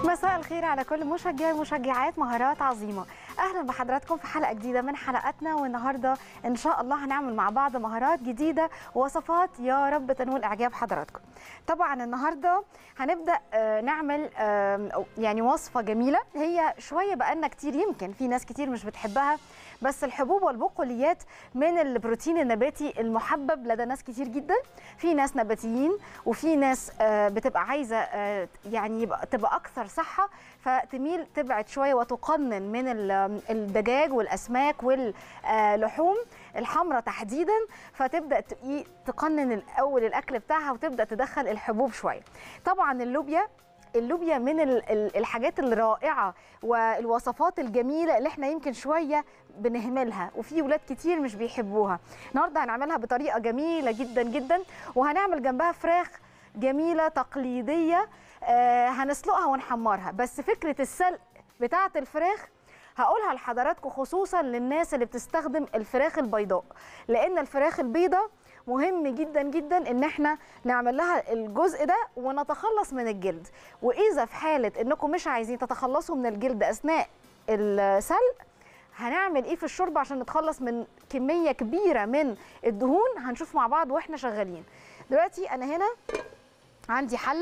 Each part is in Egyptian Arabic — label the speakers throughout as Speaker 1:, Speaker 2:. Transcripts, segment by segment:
Speaker 1: مساء الخير على كل مشجعي ومشجعات مهارات عظيمه اهلا بحضراتكم في حلقه جديده من حلقاتنا والنهارده ان شاء الله هنعمل مع بعض مهارات جديده ووصفات يا رب تنول اعجاب حضراتكم طبعا النهارده هنبدا آه، نعمل آه، أو- يعني وصفه جميله هي شويه بقالنا كتير يمكن في ناس كتير مش بتحبها بس الحبوب والبقوليات من البروتين النباتي المحبب لدى ناس كتير جدا في ناس نباتيين وفي ناس آه، بتبقى عايزه آه، يعني يبقى تبقى اكثر صحه فتميل تبعد شويه وتقنن من ال- الدجاج والاسماك واللحوم الحمراء تحديدا فتبدا ت- إيه تقنن الاول الاكل بتاعها وتبدا تدخل الحبوب شويه طبعا اللوبيا اللوبيا من ال- ال- الحاجات الرائعه والوصفات الجميله اللي احنا يمكن شويه بنهملها وفي ولاد كتير مش بيحبوها النهارده هنعملها بطريقه جميله جدا جدا وهنعمل جنبها فراخ جميله تقليديه آه هنسلقها ونحمرها بس فكره السلق بتاعه الفراخ هقولها لحضراتكم خصوصا للناس اللي بتستخدم الفراخ البيضاء لان الفراخ البيضاء مهم جدا جدا ان احنا نعمل لها الجزء ده ونتخلص من الجلد واذا في حاله انكم مش عايزين تتخلصوا من الجلد اثناء السلق هنعمل ايه في الشوربه عشان نتخلص من كميه كبيره من الدهون هنشوف مع بعض واحنا شغالين دلوقتي انا هنا عندي حله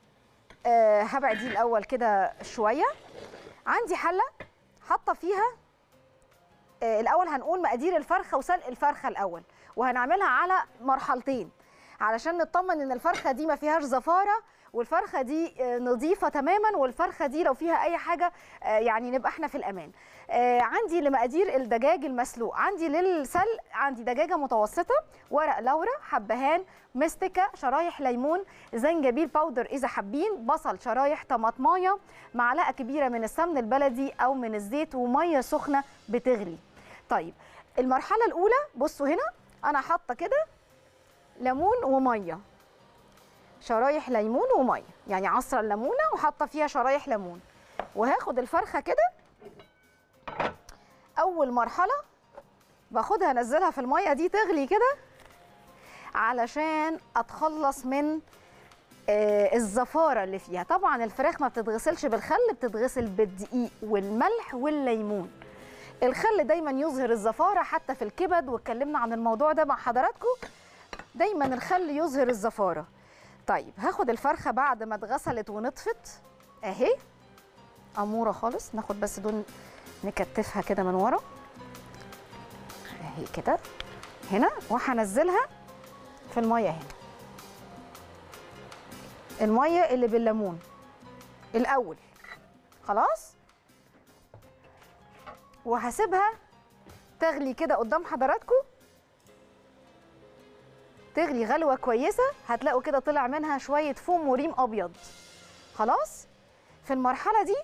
Speaker 1: أه هبعد دي الاول كده شويه عندي حله حاطه فيها آه، الاول هنقول مقادير الفرخه وسلق الفرخه الاول وهنعملها على مرحلتين علشان نطمن ان الفرخه دي ما فيهاش زفاره والفرخه دي آه، نظيفه تماما والفرخه دي لو فيها اي حاجه آه، يعني نبقى احنا في الامان آه، عندي لمقادير الدجاج المسلوق عندي للسلق عندي دجاجه متوسطه ورق لورا حبهان مستكه شرايح ليمون زنجبيل باودر اذا حابين بصل شرايح طماطمايه معلقه كبيره من السمن البلدي او من الزيت وميه سخنه بتغلي طيب المرحله الاولى بصوا هنا انا حاطه كده ليمون وميه شرايح ليمون وميه يعني عصره الليمونه وحاطه فيها شرايح ليمون وهاخد الفرخه كده اول مرحله باخدها انزلها في الميه دي تغلي كده علشان اتخلص من آه، الزفاره اللي فيها طبعا الفراخ ما بتتغسلش بالخل بتتغسل بالدقيق والملح والليمون الخل دايما يظهر الزفاره حتى في الكبد واتكلمنا عن الموضوع ده مع حضراتكم دايما الخل يظهر الزفاره طيب هاخد الفرخه بعد ما اتغسلت ونطفت اهي اموره خالص ناخد بس دول نكتفها كده من ورا اهي كده هنا وهنزلها في الميه هنا الميه اللي بالليمون الاول خلاص وهسيبها تغلي كده قدام حضراتكم تغلي غلوه كويسه هتلاقوا كده طلع منها شويه فوم وريم ابيض خلاص في المرحله دي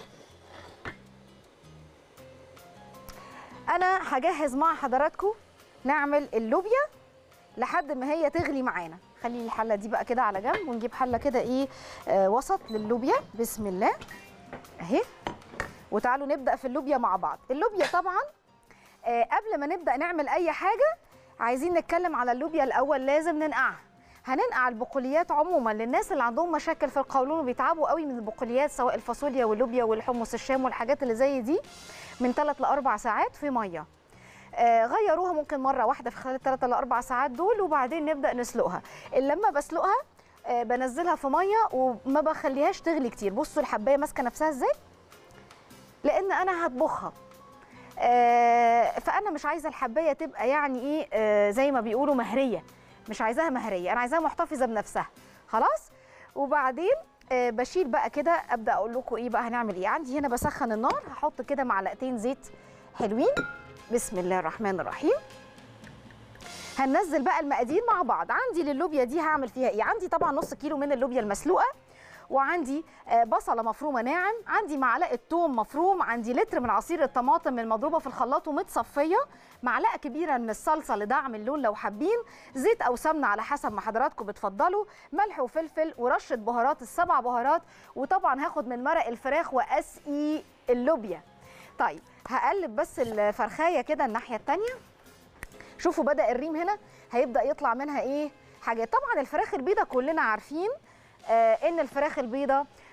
Speaker 1: انا هجهز مع حضراتكم نعمل اللوبيا لحد ما هي تغلي معانا خلي الحله دي بقى كده على جنب ونجيب حله كده ايه آه وسط للوبيا بسم الله اهي وتعالوا نبدا في اللوبيا مع بعض اللوبيا طبعا آه قبل ما نبدا نعمل اي حاجه عايزين نتكلم على اللوبيا الاول لازم ننقعها هننقع البقوليات عموما للناس اللي عندهم مشاكل في القولون وبيتعبوا قوي من البقوليات سواء الفاصوليا واللوبيا والحمص الشام والحاجات اللي زي دي من 3 ل 4 ساعات في ميه آه، غيروها ممكن مره واحده في خلال 3 ل 4 ساعات دول وبعدين نبدا نسلقها لما بسلقها آه، بنزلها في ميه وما بخليهاش تغلي كتير بصوا الحبايه ماسكه نفسها ازاي لان انا هطبخها آه، فانا مش عايزه الحبايه تبقى يعني ايه آه، زي ما بيقولوا مهريه مش عايزاها مهريه انا عايزاها محتفظه بنفسها خلاص وبعدين آه، بشيل بقى كده ابدا اقول لكم ايه بقى هنعمل ايه عندي هنا بسخن النار هحط كده معلقتين زيت حلوين بسم الله الرحمن الرحيم هننزل بقى المقادير مع بعض عندي للوبيا دي هعمل فيها ايه عندي طبعا نص كيلو من اللوبيا المسلوقه وعندي آه، بصله مفرومه ناعم عندي معلقه توم مفروم عندي لتر من عصير الطماطم المضروبه في الخلاط ومتصفيه معلقه كبيره من الصلصه لدعم اللون لو حابين زيت او سمنه على حسب ما حضراتكم بتفضلوا ملح وفلفل ورشه بهارات السبع بهارات وطبعا هاخد من مرق الفراخ واسقي اللوبيا طيب هقلب بس الفرخايه كده الناحيه التانية شوفوا بدا الريم هنا هيبدا يطلع منها ايه حاجات طبعا الفراخ البيضه كلنا عارفين آه ان الفراخ البيضه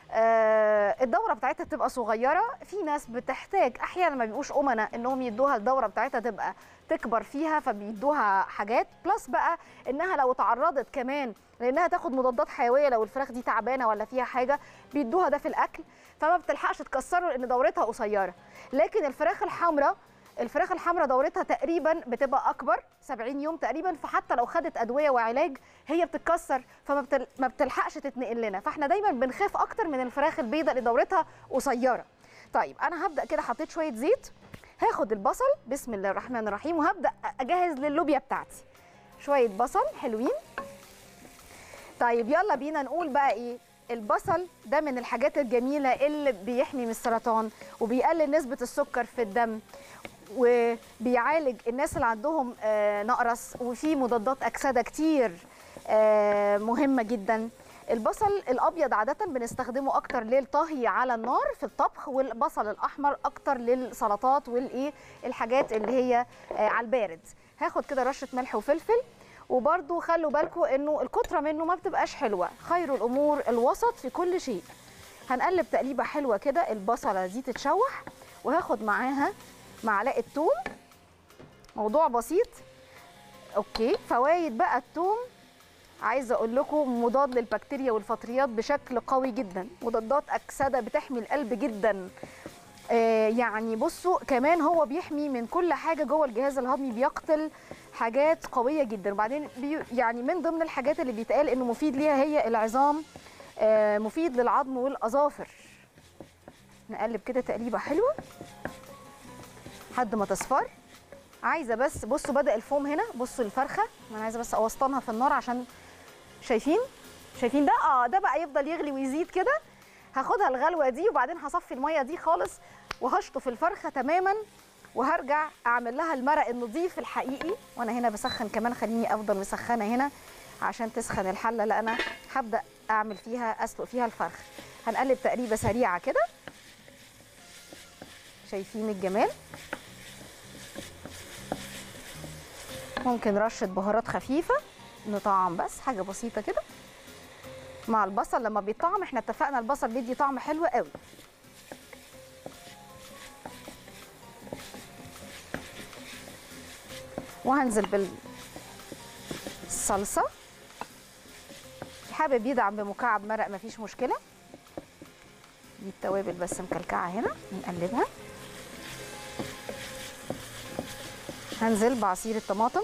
Speaker 1: آه، الدوره بتاعتها تبقى صغيره في ناس بتحتاج احيانا ما بيبقوش امنا انهم يدوها الدوره بتاعتها تبقى تكبر فيها فبيدوها حاجات بلس بقى انها لو تعرضت كمان لانها تاخد مضادات حيويه لو الفراخ دي تعبانه ولا فيها حاجه بيدوها ده في الاكل فما بتلحقش تكسره لان دورتها قصيره لكن الفراخ الحمراء الفراخ الحمراء دورتها تقريبا بتبقى اكبر 70 يوم تقريبا فحتى لو خدت ادويه وعلاج هي بتتكسر فما بتل... ما بتلحقش تتنقل لنا فاحنا دايما بنخاف اكتر من الفراخ البيضاء اللي دورتها قصيره طيب انا هبدا كده حطيت شويه زيت هاخد البصل بسم الله الرحمن الرحيم وهبدا اجهز للوبيا بتاعتي شويه بصل حلوين طيب يلا بينا نقول بقى ايه البصل ده من الحاجات الجميله اللي بيحمي من السرطان وبيقلل نسبه السكر في الدم وبيعالج الناس اللي عندهم آه، نقرس وفي مضادات اكسده كتير آه، مهمه جدا البصل الابيض عاده بنستخدمه اكتر للطهي على النار في الطبخ والبصل الاحمر اكتر للسلطات والايه الحاجات اللي هي آه، على البارد هاخد كده رشه ملح وفلفل وبرده خلوا بالكم انه الكتره منه ما بتبقاش حلوه خير الامور الوسط في كل شيء هنقلب تقليبه حلوه كده البصله دي تتشوح وهاخد معاها معلقه توم موضوع بسيط اوكي فوائد بقى التوم عايزه اقول لكم مضاد للبكتيريا والفطريات بشكل قوي جدا مضادات اكسده بتحمي القلب جدا آه يعني بصوا كمان هو بيحمي من كل حاجه جوه الجهاز الهضمي بيقتل حاجات قويه جدا وبعدين بي يعني من ضمن الحاجات اللي بيتقال انه مفيد ليها هي العظام آه مفيد للعظم والاظافر نقلب كده تقليبه حلوه لحد ما تصفر عايزه بس بصوا بدا الفوم هنا بصوا الفرخه انا عايزه بس اوسطنها في النار عشان شايفين شايفين ده اه ده بقى يفضل يغلي ويزيد كده هاخدها الغلوه دي وبعدين هصفي الميه دي خالص وهشطف الفرخه تماما وهرجع اعمل لها المرق النظيف الحقيقي وانا هنا بسخن كمان خليني افضل مسخنه هنا عشان تسخن الحله اللي انا هبدا اعمل فيها اسلق فيها الفرخ هنقلب تقريبه سريعه كده شايفين الجمال ممكن رشه بهارات خفيفه نطعم بس حاجه بسيطه كده مع البصل لما بيطعم احنا اتفقنا البصل بيدي طعم حلو قوي وهنزل بالصلصه حابب يدعم بمكعب مرق مفيش مشكله دي التوابل بس مكلكعه هنا نقلبها هنزل بعصير الطماطم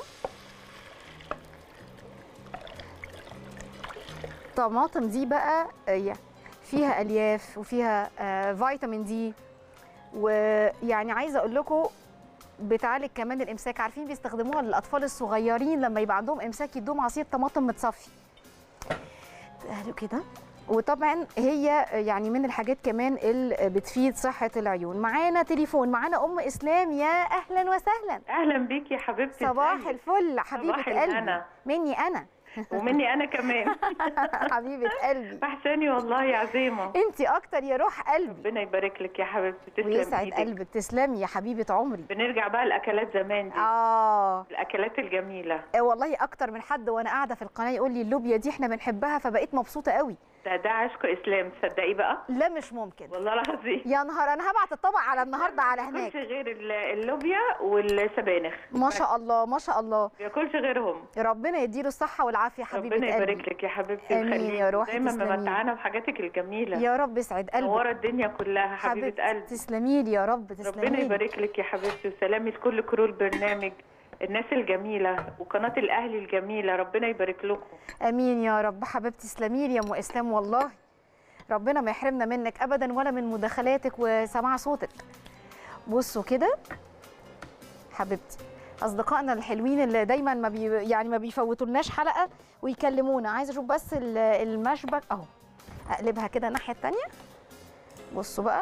Speaker 1: الطماطم دي بقى آه، فيها الياف وفيها آه، فيتامين دي ويعني عايزه اقول لكم بتعالج كمان الامساك عارفين بيستخدموها للاطفال الصغيرين لما يبقى عندهم امساك يدوهم عصير طماطم متصفي قالوا كده وطبعا هي يعني من الحاجات كمان اللي بتفيد صحه العيون معانا تليفون معانا ام اسلام يا اهلا وسهلا
Speaker 2: اهلا بيك يا حبيبتي
Speaker 1: صباح
Speaker 2: ازيك؟
Speaker 1: الفل حبيبه
Speaker 2: صباح
Speaker 1: قلبي
Speaker 2: الهنا.
Speaker 1: مني انا
Speaker 2: ومني انا كمان
Speaker 1: حبيبه قلبي
Speaker 2: وحشاني والله يا عزيمه
Speaker 1: انت اكتر يا روح قلبي
Speaker 2: ربنا يبارك لك يا حبيبتي تسلم
Speaker 1: ويسعد
Speaker 2: ايدك
Speaker 1: قلبك تسلمي يا حبيبه عمري
Speaker 2: بنرجع بقى الاكلات زمان دي
Speaker 1: اه
Speaker 2: الاكلات الجميله
Speaker 1: إيه والله اكتر من حد وانا قاعده في القناه يقول لي اللوبيا دي احنا بنحبها فبقيت مبسوطه قوي
Speaker 2: ده ده عشق اسلام تصدقي بقى
Speaker 1: لا مش ممكن
Speaker 2: والله العظيم
Speaker 1: يا نهار انا هبعت الطبق على النهارده على
Speaker 2: ما
Speaker 1: هناك
Speaker 2: بياكلش غير ال- اللوبيا والسبانخ
Speaker 1: ما شاء الله ما شاء الله
Speaker 2: ما بياكلش غيرهم
Speaker 1: ربنا يديله الصحه والعافيه حبيبه
Speaker 2: ربنا يبارك
Speaker 1: قلبي
Speaker 2: لك يا حبيبتي
Speaker 1: آمين
Speaker 2: ويخليكي.
Speaker 1: يا روحي،
Speaker 2: دايما
Speaker 1: تسلمي.
Speaker 2: ممتعانا بحاجاتك الجميله
Speaker 1: يا رب يسعد قلبك
Speaker 2: منوره الدنيا كلها حبيبه
Speaker 1: حبيبتي
Speaker 2: قلبي
Speaker 1: تسلمي لي يا رب
Speaker 2: ربنا
Speaker 1: تسلمي لي
Speaker 2: يبارك لك يا حبيبتي وسلامي لكل كرو البرنامج الناس الجميلة وقناة الأهلي الجميلة ربنا يبارك لكم
Speaker 1: امين يا رب حبيبتي تسلمي لي يا ام اسلام والله ربنا ما يحرمنا منك ابدا ولا من مداخلاتك وسماع صوتك بصوا كده حبيبتي اصدقائنا الحلوين اللي دايما ما بي يعني ما بيفوتولناش حلقه ويكلمونا عايزه اشوف بس ال- المشبك اهو اقلبها كده الناحيه التانية بصوا بقى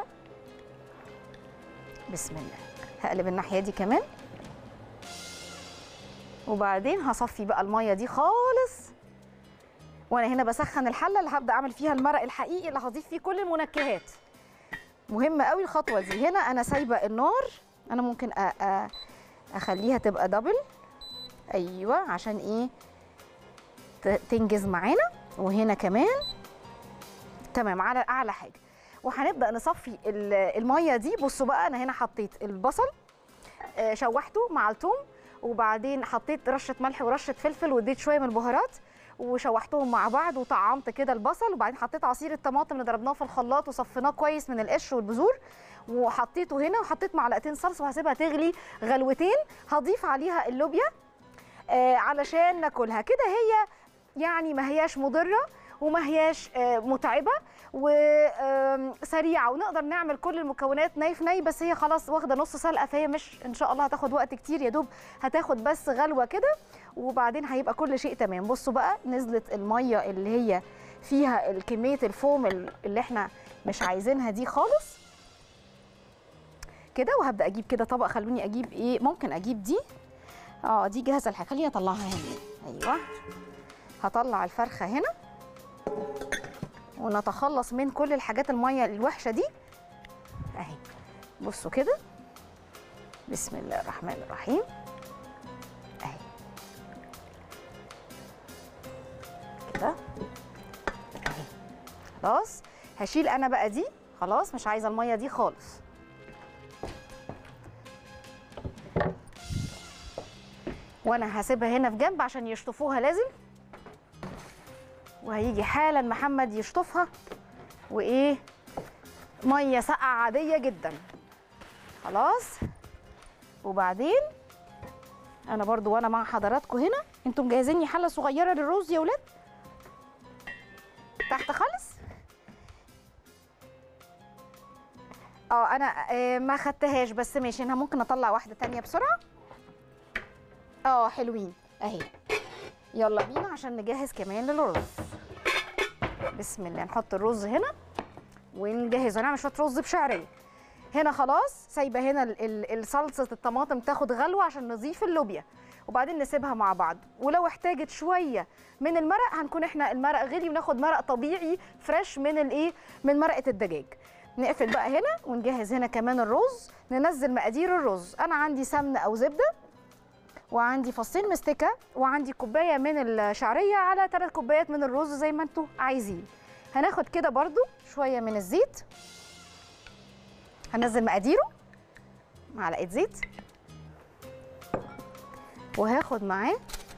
Speaker 1: بسم الله هقلب الناحيه دي كمان وبعدين هصفي بقى الميه دي خالص وانا هنا بسخن الحله اللي هبدا اعمل فيها المرق الحقيقي اللي هضيف فيه كل المنكهات مهمه قوي الخطوه دي هنا انا سايبه النار انا ممكن أ أ اخليها تبقى دبل ايوه عشان ايه ت- تنجز معانا وهنا كمان تمام على اعلى حاجه وهنبدا نصفي ال- الميه دي بصوا بقى انا هنا حطيت البصل آه، شوحته مع الثوم وبعدين حطيت رشه ملح ورشه فلفل واديت شويه من البهارات وشوحتهم مع بعض وطعمت كده البصل وبعدين حطيت عصير الطماطم اللي ضربناه في الخلاط وصفيناه كويس من القشر والبذور وحطيته هنا وحطيت معلقتين صلصه وهسيبها تغلي غلوتين هضيف عليها اللوبيا آه علشان ناكلها كده هي يعني ما هياش مضره وما هياش آه متعبه وسريعه ونقدر نعمل كل المكونات ني في ني بس هي خلاص واخده نص سلقه فهي مش ان شاء الله هتاخد وقت كتير يا دوب هتاخد بس غلوه كده وبعدين هيبقى كل شيء تمام بصوا بقى نزلت الميه اللي هي فيها كميه الفوم اللي احنا مش عايزينها دي خالص كده وهبدا اجيب كده طبق خلوني اجيب ايه ممكن اجيب دي اه دي جاهزه الحاجه خليني اطلعها هنا ايوه هطلع الفرخه هنا ونتخلص من كل الحاجات الميه الوحشه دي اهي بصوا كده بسم الله الرحمن الرحيم اهي كده اهي خلاص هشيل انا بقى دي خلاص مش عايزه الميه دي خالص وانا هسيبها هنا في جنب عشان يشطفوها لازم وهيجي حالا محمد يشطفها وايه ميه ساقعه عاديه جدا خلاص وبعدين انا برضو وانا مع حضراتكم هنا انتم مجهزيني حله صغيره للرز يا ولاد تحت خالص اه انا آه ما خدتهاش بس ماشي انا ممكن اطلع واحده تانية بسرعه اه حلوين اهي يلا بينا عشان نجهز كمان للرز بسم الله نحط الرز هنا ونجهز هنعمل شويه رز بشعريه هنا خلاص سايبه هنا ال- ال- الصلصه الطماطم تاخد غلوه عشان نضيف اللوبيا وبعدين نسيبها مع بعض ولو احتاجت شويه من المرق هنكون احنا المرق غلي وناخد مرق طبيعي فريش من الايه من مرقه الدجاج نقفل بقى هنا ونجهز هنا كمان الرز ننزل مقادير الرز انا عندي سمنه او زبده وعندي فصين مستكه وعندي كوبايه من الشعريه على ثلاث كوبايات من الرز زي ما انتوا عايزين هناخد كده برضو شويه من الزيت هنزل مقاديره معلقه زيت وهاخد معاه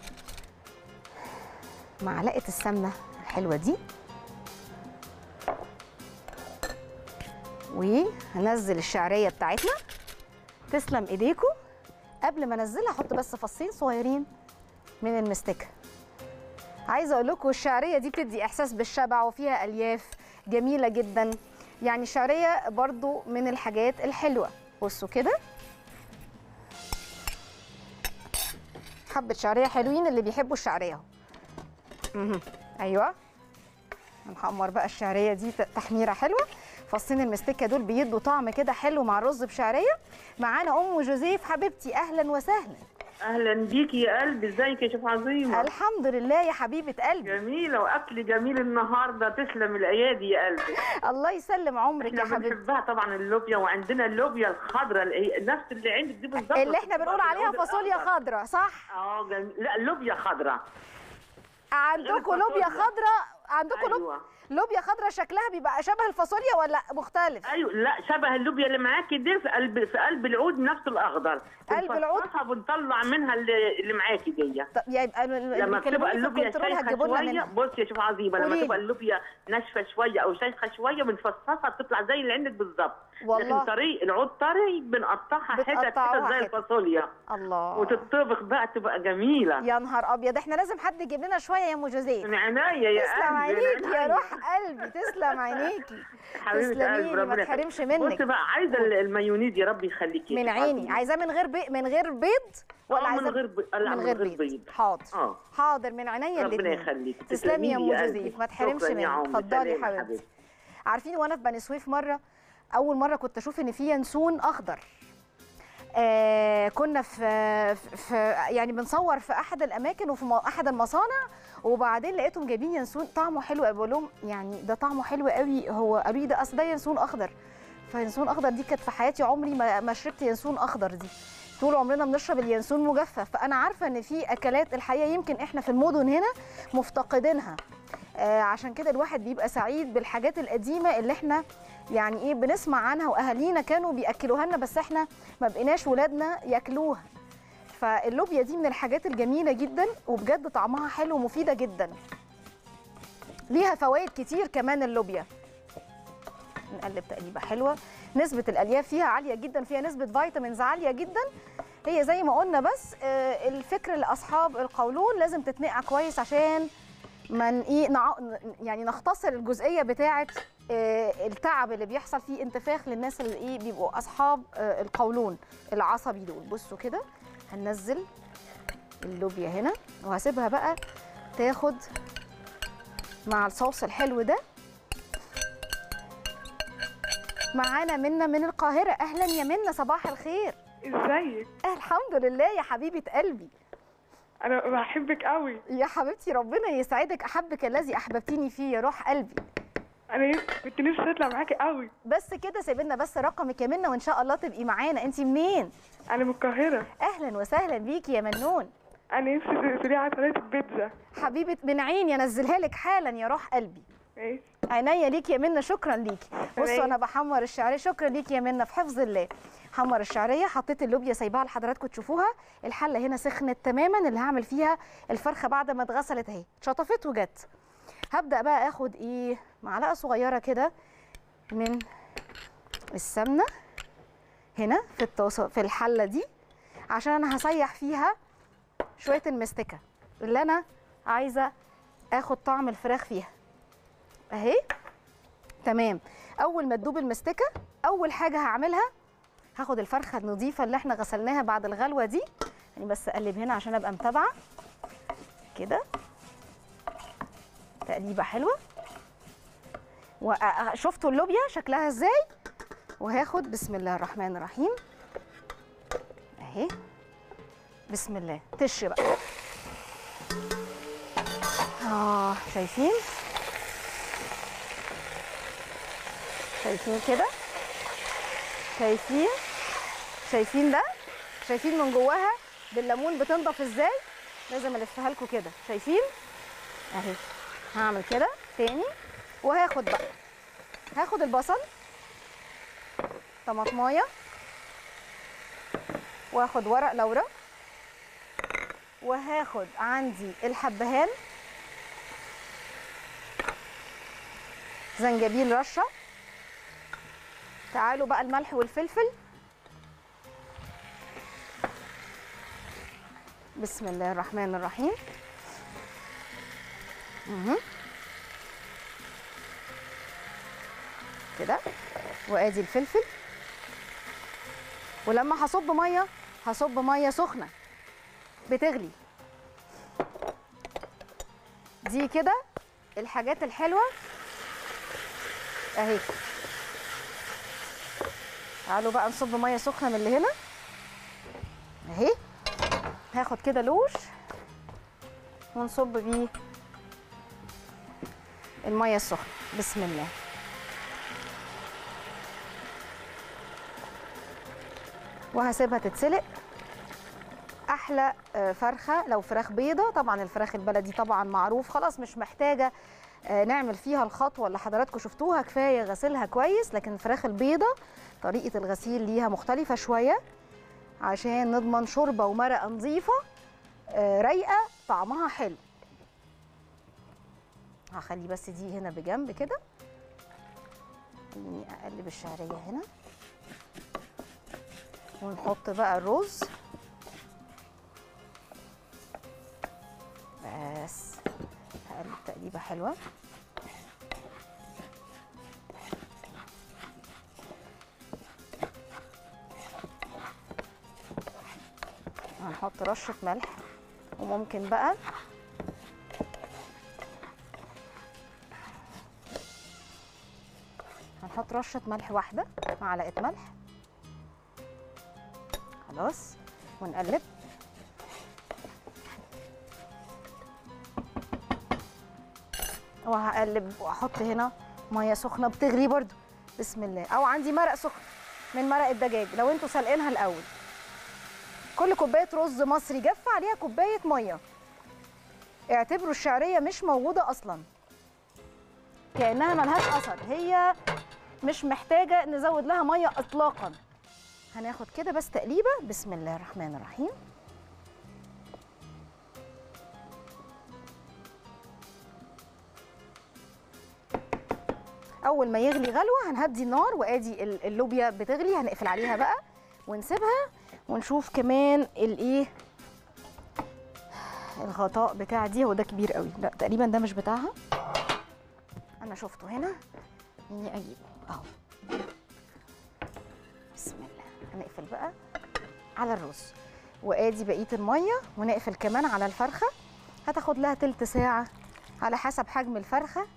Speaker 1: معلقه السمنه الحلوه دي وهنزل الشعريه بتاعتنا تسلم ايديكم قبل ما انزلها احط بس فصين صغيرين من المستكه عايزه اقول لكم الشعريه دي بتدي احساس بالشبع وفيها الياف جميله جدا يعني الشعريه برضو من الحاجات الحلوه بصوا كده حبه شعريه حلوين اللي بيحبوا الشعريه اهو مهم. ايوه هنحمر بقى الشعريه دي ت- تحميره حلوه فصين المستكه دول بيدوا طعم كده حلو مع الرز بشعريه معانا ام جوزيف حبيبتي اهلا وسهلا
Speaker 3: اهلا بيكي يا قلبي ازيك يا شيف عظيمه
Speaker 1: الحمد لله يا حبيبه قلبي
Speaker 3: جميله واكل جميل النهارده تسلم الايادي يا قلبي
Speaker 1: الله يسلم عمرك يا
Speaker 3: احنا
Speaker 1: حبيبتي
Speaker 3: بنحبها طبعا اللوبيا وعندنا اللوبيا الخضراء اللي هي نفس اللي عندك دي بالظبط
Speaker 1: اللي احنا بنقول
Speaker 3: بتبقى
Speaker 1: عليها
Speaker 3: بالعود
Speaker 1: فاصوليا
Speaker 3: الأخضر.
Speaker 1: خضراء صح
Speaker 3: اه جميل لا لوبيا خضراء
Speaker 1: عندكم
Speaker 3: الفاصوليا.
Speaker 1: لوبيا خضراء عندكم لوب...
Speaker 3: ايوه
Speaker 1: لوبيا خضراء شكلها بيبقى شبه الفاصوليا ولا مختلف
Speaker 3: ايوه لا شبه اللوبيا اللي معاكي دي في قلب في قلب العود نفس الاخضر
Speaker 1: قلب العود؟
Speaker 3: بنفصصها وبنطلع منها اللي, اللي معاكي دي
Speaker 1: طب يبقى اللي
Speaker 3: لما
Speaker 1: بيكلموني
Speaker 3: بتبقى
Speaker 1: في
Speaker 3: اللوبيا
Speaker 1: الكنترول
Speaker 3: شايخه
Speaker 1: هتجيبوا لنا
Speaker 3: شويه
Speaker 1: منها
Speaker 3: بصي يا شوف عظيمه لما
Speaker 1: قوليلي.
Speaker 3: تبقى اللوبيا ناشفه شويه او شايخه شويه بنفصصها بتطلع زي اللي عندك بالظبط
Speaker 1: والله.
Speaker 3: لكن طري العود طري بنقطعها حتت
Speaker 1: بتقطعوها
Speaker 3: كده زي
Speaker 1: حتت.
Speaker 3: الفاصوليا
Speaker 1: الله
Speaker 3: وتطبخ بقى تبقى جميله
Speaker 1: يا نهار ابيض احنا لازم حد يجيب لنا شويه يا ام جوزيف
Speaker 3: من عناية يا
Speaker 1: تسلم
Speaker 3: قلبي
Speaker 1: عينيكي
Speaker 3: من
Speaker 1: يا
Speaker 3: عناية.
Speaker 1: روح قلبي تسلم عينيكي
Speaker 3: حبيبه
Speaker 1: تسلمي
Speaker 3: قلبي
Speaker 1: لي ما
Speaker 3: ربنا
Speaker 1: تحرمش
Speaker 3: يخليك.
Speaker 1: منك
Speaker 3: بصي بقى عايزه المايونيز يا رب يخليكي
Speaker 1: من عيني عايزاه من غير بي... من غير بيض ولا
Speaker 3: ولا
Speaker 1: عايزاه
Speaker 3: من غير بيض لا
Speaker 1: من غير بيض حاضر
Speaker 3: اه
Speaker 1: حاضر من عينيا
Speaker 3: ربنا
Speaker 1: الاثنين
Speaker 3: يخليك
Speaker 1: تسلمي يا ام
Speaker 3: قلبي.
Speaker 1: جوزيف ما تحرمش
Speaker 3: شكراً يا
Speaker 1: منك
Speaker 3: عمري.
Speaker 1: اتفضلي
Speaker 3: سلام يا
Speaker 1: حبيبتي عارفين وانا في بني سويف مره اول مره كنت اشوف ان في ينسون اخضر آه كنا في, في يعني بنصور في احد الاماكن وفي م- احد المصانع وبعدين لقيتهم جايبين ينسون طعمه حلو قوي بقول لهم يعني ده طعمه حلو قوي هو قالوا لي ده اصل ده ينسون اخضر فينسون اخضر دي كانت في حياتي عمري ما ما شربت ينسون اخضر دي طول عمرنا بنشرب اليانسون مجفف فانا عارفه ان في اكلات الحقيقه يمكن احنا في المدن هنا مفتقدينها آه عشان كده الواحد بيبقى سعيد بالحاجات القديمه اللي احنا يعني ايه بنسمع عنها واهالينا كانوا بياكلوها لنا بس احنا ما بقيناش ولادنا ياكلوها فاللوبيا دي من الحاجات الجميله جدا وبجد طعمها حلو ومفيده جدا ليها فوائد كتير كمان اللوبيا نقلب تقليبه حلوه نسبه الالياف فيها عاليه جدا فيها نسبه فيتامينز عاليه جدا هي زي ما قلنا بس آه، الفكر لاصحاب القولون لازم تتنقع كويس عشان من ايه نع... يعني نختصر الجزئيه بتاعه آه، التعب اللي بيحصل فيه انتفاخ للناس اللي ايه بيبقوا اصحاب آه، القولون العصبي دول بصوا كده هننزل اللوبيا هنا وهسيبها بقى تاخد مع الصوص الحلو ده معانا منا من القاهرة أهلا يا منا صباح الخير
Speaker 4: ازيك
Speaker 1: آه الحمد لله يا حبيبة قلبي
Speaker 4: انا بحبك قوي
Speaker 1: يا حبيبتي ربنا يسعدك أحبك الذي أحببتني فيه يا روح قلبي
Speaker 4: انا ي- كنت نفسي اطلع معاكي قوي
Speaker 1: بس كده سيبنا بس رقمك يا منا وإن شاء الله تبقي معانا أنت منين
Speaker 4: انا من القاهره
Speaker 1: أهلا وسهلا بيكي يا منون
Speaker 4: انا نفسي تقولي على طريقه البيتزا
Speaker 1: حبيبة من عيني أنزلها لك حالا يا روح قلبي
Speaker 4: ماشي
Speaker 1: عينيا ليك يا منى شكرا ليكي بصوا
Speaker 4: تمام.
Speaker 1: انا بحمر الشعريه شكرا ليكي يا منى في حفظ الله حمر الشعريه حطيت اللوبيا سايباها لحضراتكم تشوفوها الحله هنا سخنت تماما اللي هعمل فيها الفرخه بعد ما اتغسلت اهي اتشطفت وجت هبدا بقى اخد ايه معلقه صغيره كده من السمنه هنا في الطاسه في الحله دي عشان انا هسيح فيها شويه المستكه اللي انا عايزه اخد طعم الفراخ فيها اهي تمام اول ما تدوب المستكه اول حاجه هعملها هاخد الفرخه النظيفه اللي احنا غسلناها بعد الغلوه دي يعني بس اقلب هنا عشان ابقى متابعه كده تقليبه حلوه وشفتوا اللوبيا شكلها ازاي وهاخد بسم الله الرحمن الرحيم اهي بسم الله تش بقى اه شايفين شايفين كده شايفين شايفين ده شايفين من جواها بالليمون بتنضف ازاي لازم الفها لكم كده شايفين اهي هعمل كده تاني وهاخد بقى هاخد البصل طماطمايه واخد ورق لورا وهاخد عندي الحبهان زنجبيل رشه تعالوا بقى الملح والفلفل بسم الله الرحمن الرحيم مهم. كده وادي الفلفل ولما هصب ميه هصب ميه سخنه بتغلي دي كده الحاجات الحلوه اهي تعالوا بقى نصب ميه سخنه من اللي هنا اهي هاخد كده لوش ونصب بيه الميه السخنه بسم الله وهسيبها تتسلق احلى آه، فرخه لو فراخ بيضه طبعا الفراخ البلدي طبعا معروف خلاص مش محتاجه آه، نعمل فيها الخطوه اللي حضراتكم شفتوها كفايه غسلها كويس لكن الفراخ البيضه طريقه الغسيل ليها مختلفه شويه عشان نضمن شوربه ومرقه نظيفه آه، رايقه طعمها حلو هخلي بس دي هنا بجنب كده خليني اقلب الشعريه هنا ونحط بقى الرز بس هقلب تقليبه حلوه هنحط رشه ملح وممكن بقى هنحط رشه ملح واحده معلقه ملح خلاص ونقلب وهقلب واحط هنا ميه سخنه بتغلي برده بسم الله او عندي مرق سخن من مرق الدجاج لو انتوا سلقينها الاول كل كوبايه رز مصري جف عليها كوبايه ميه اعتبروا الشعريه مش موجوده اصلا كانها ملهاش اثر هي مش محتاجه نزود لها ميه اطلاقا هناخد كده بس تقليبه بسم الله الرحمن الرحيم اول ما يغلي غلوه هنهدي النار وادي ال- اللوبيا بتغلي هنقفل عليها بقى ونسيبها ونشوف كمان الايه الغطاء بتاع دي هو ده كبير قوي لا تقريبا ده مش بتاعها انا شفته هنا اني اجيبه اهو بسم الله هنقفل بقى على الرز وادي بقيه الميه ونقفل كمان على الفرخه هتاخد لها تلت ساعه على حسب حجم الفرخه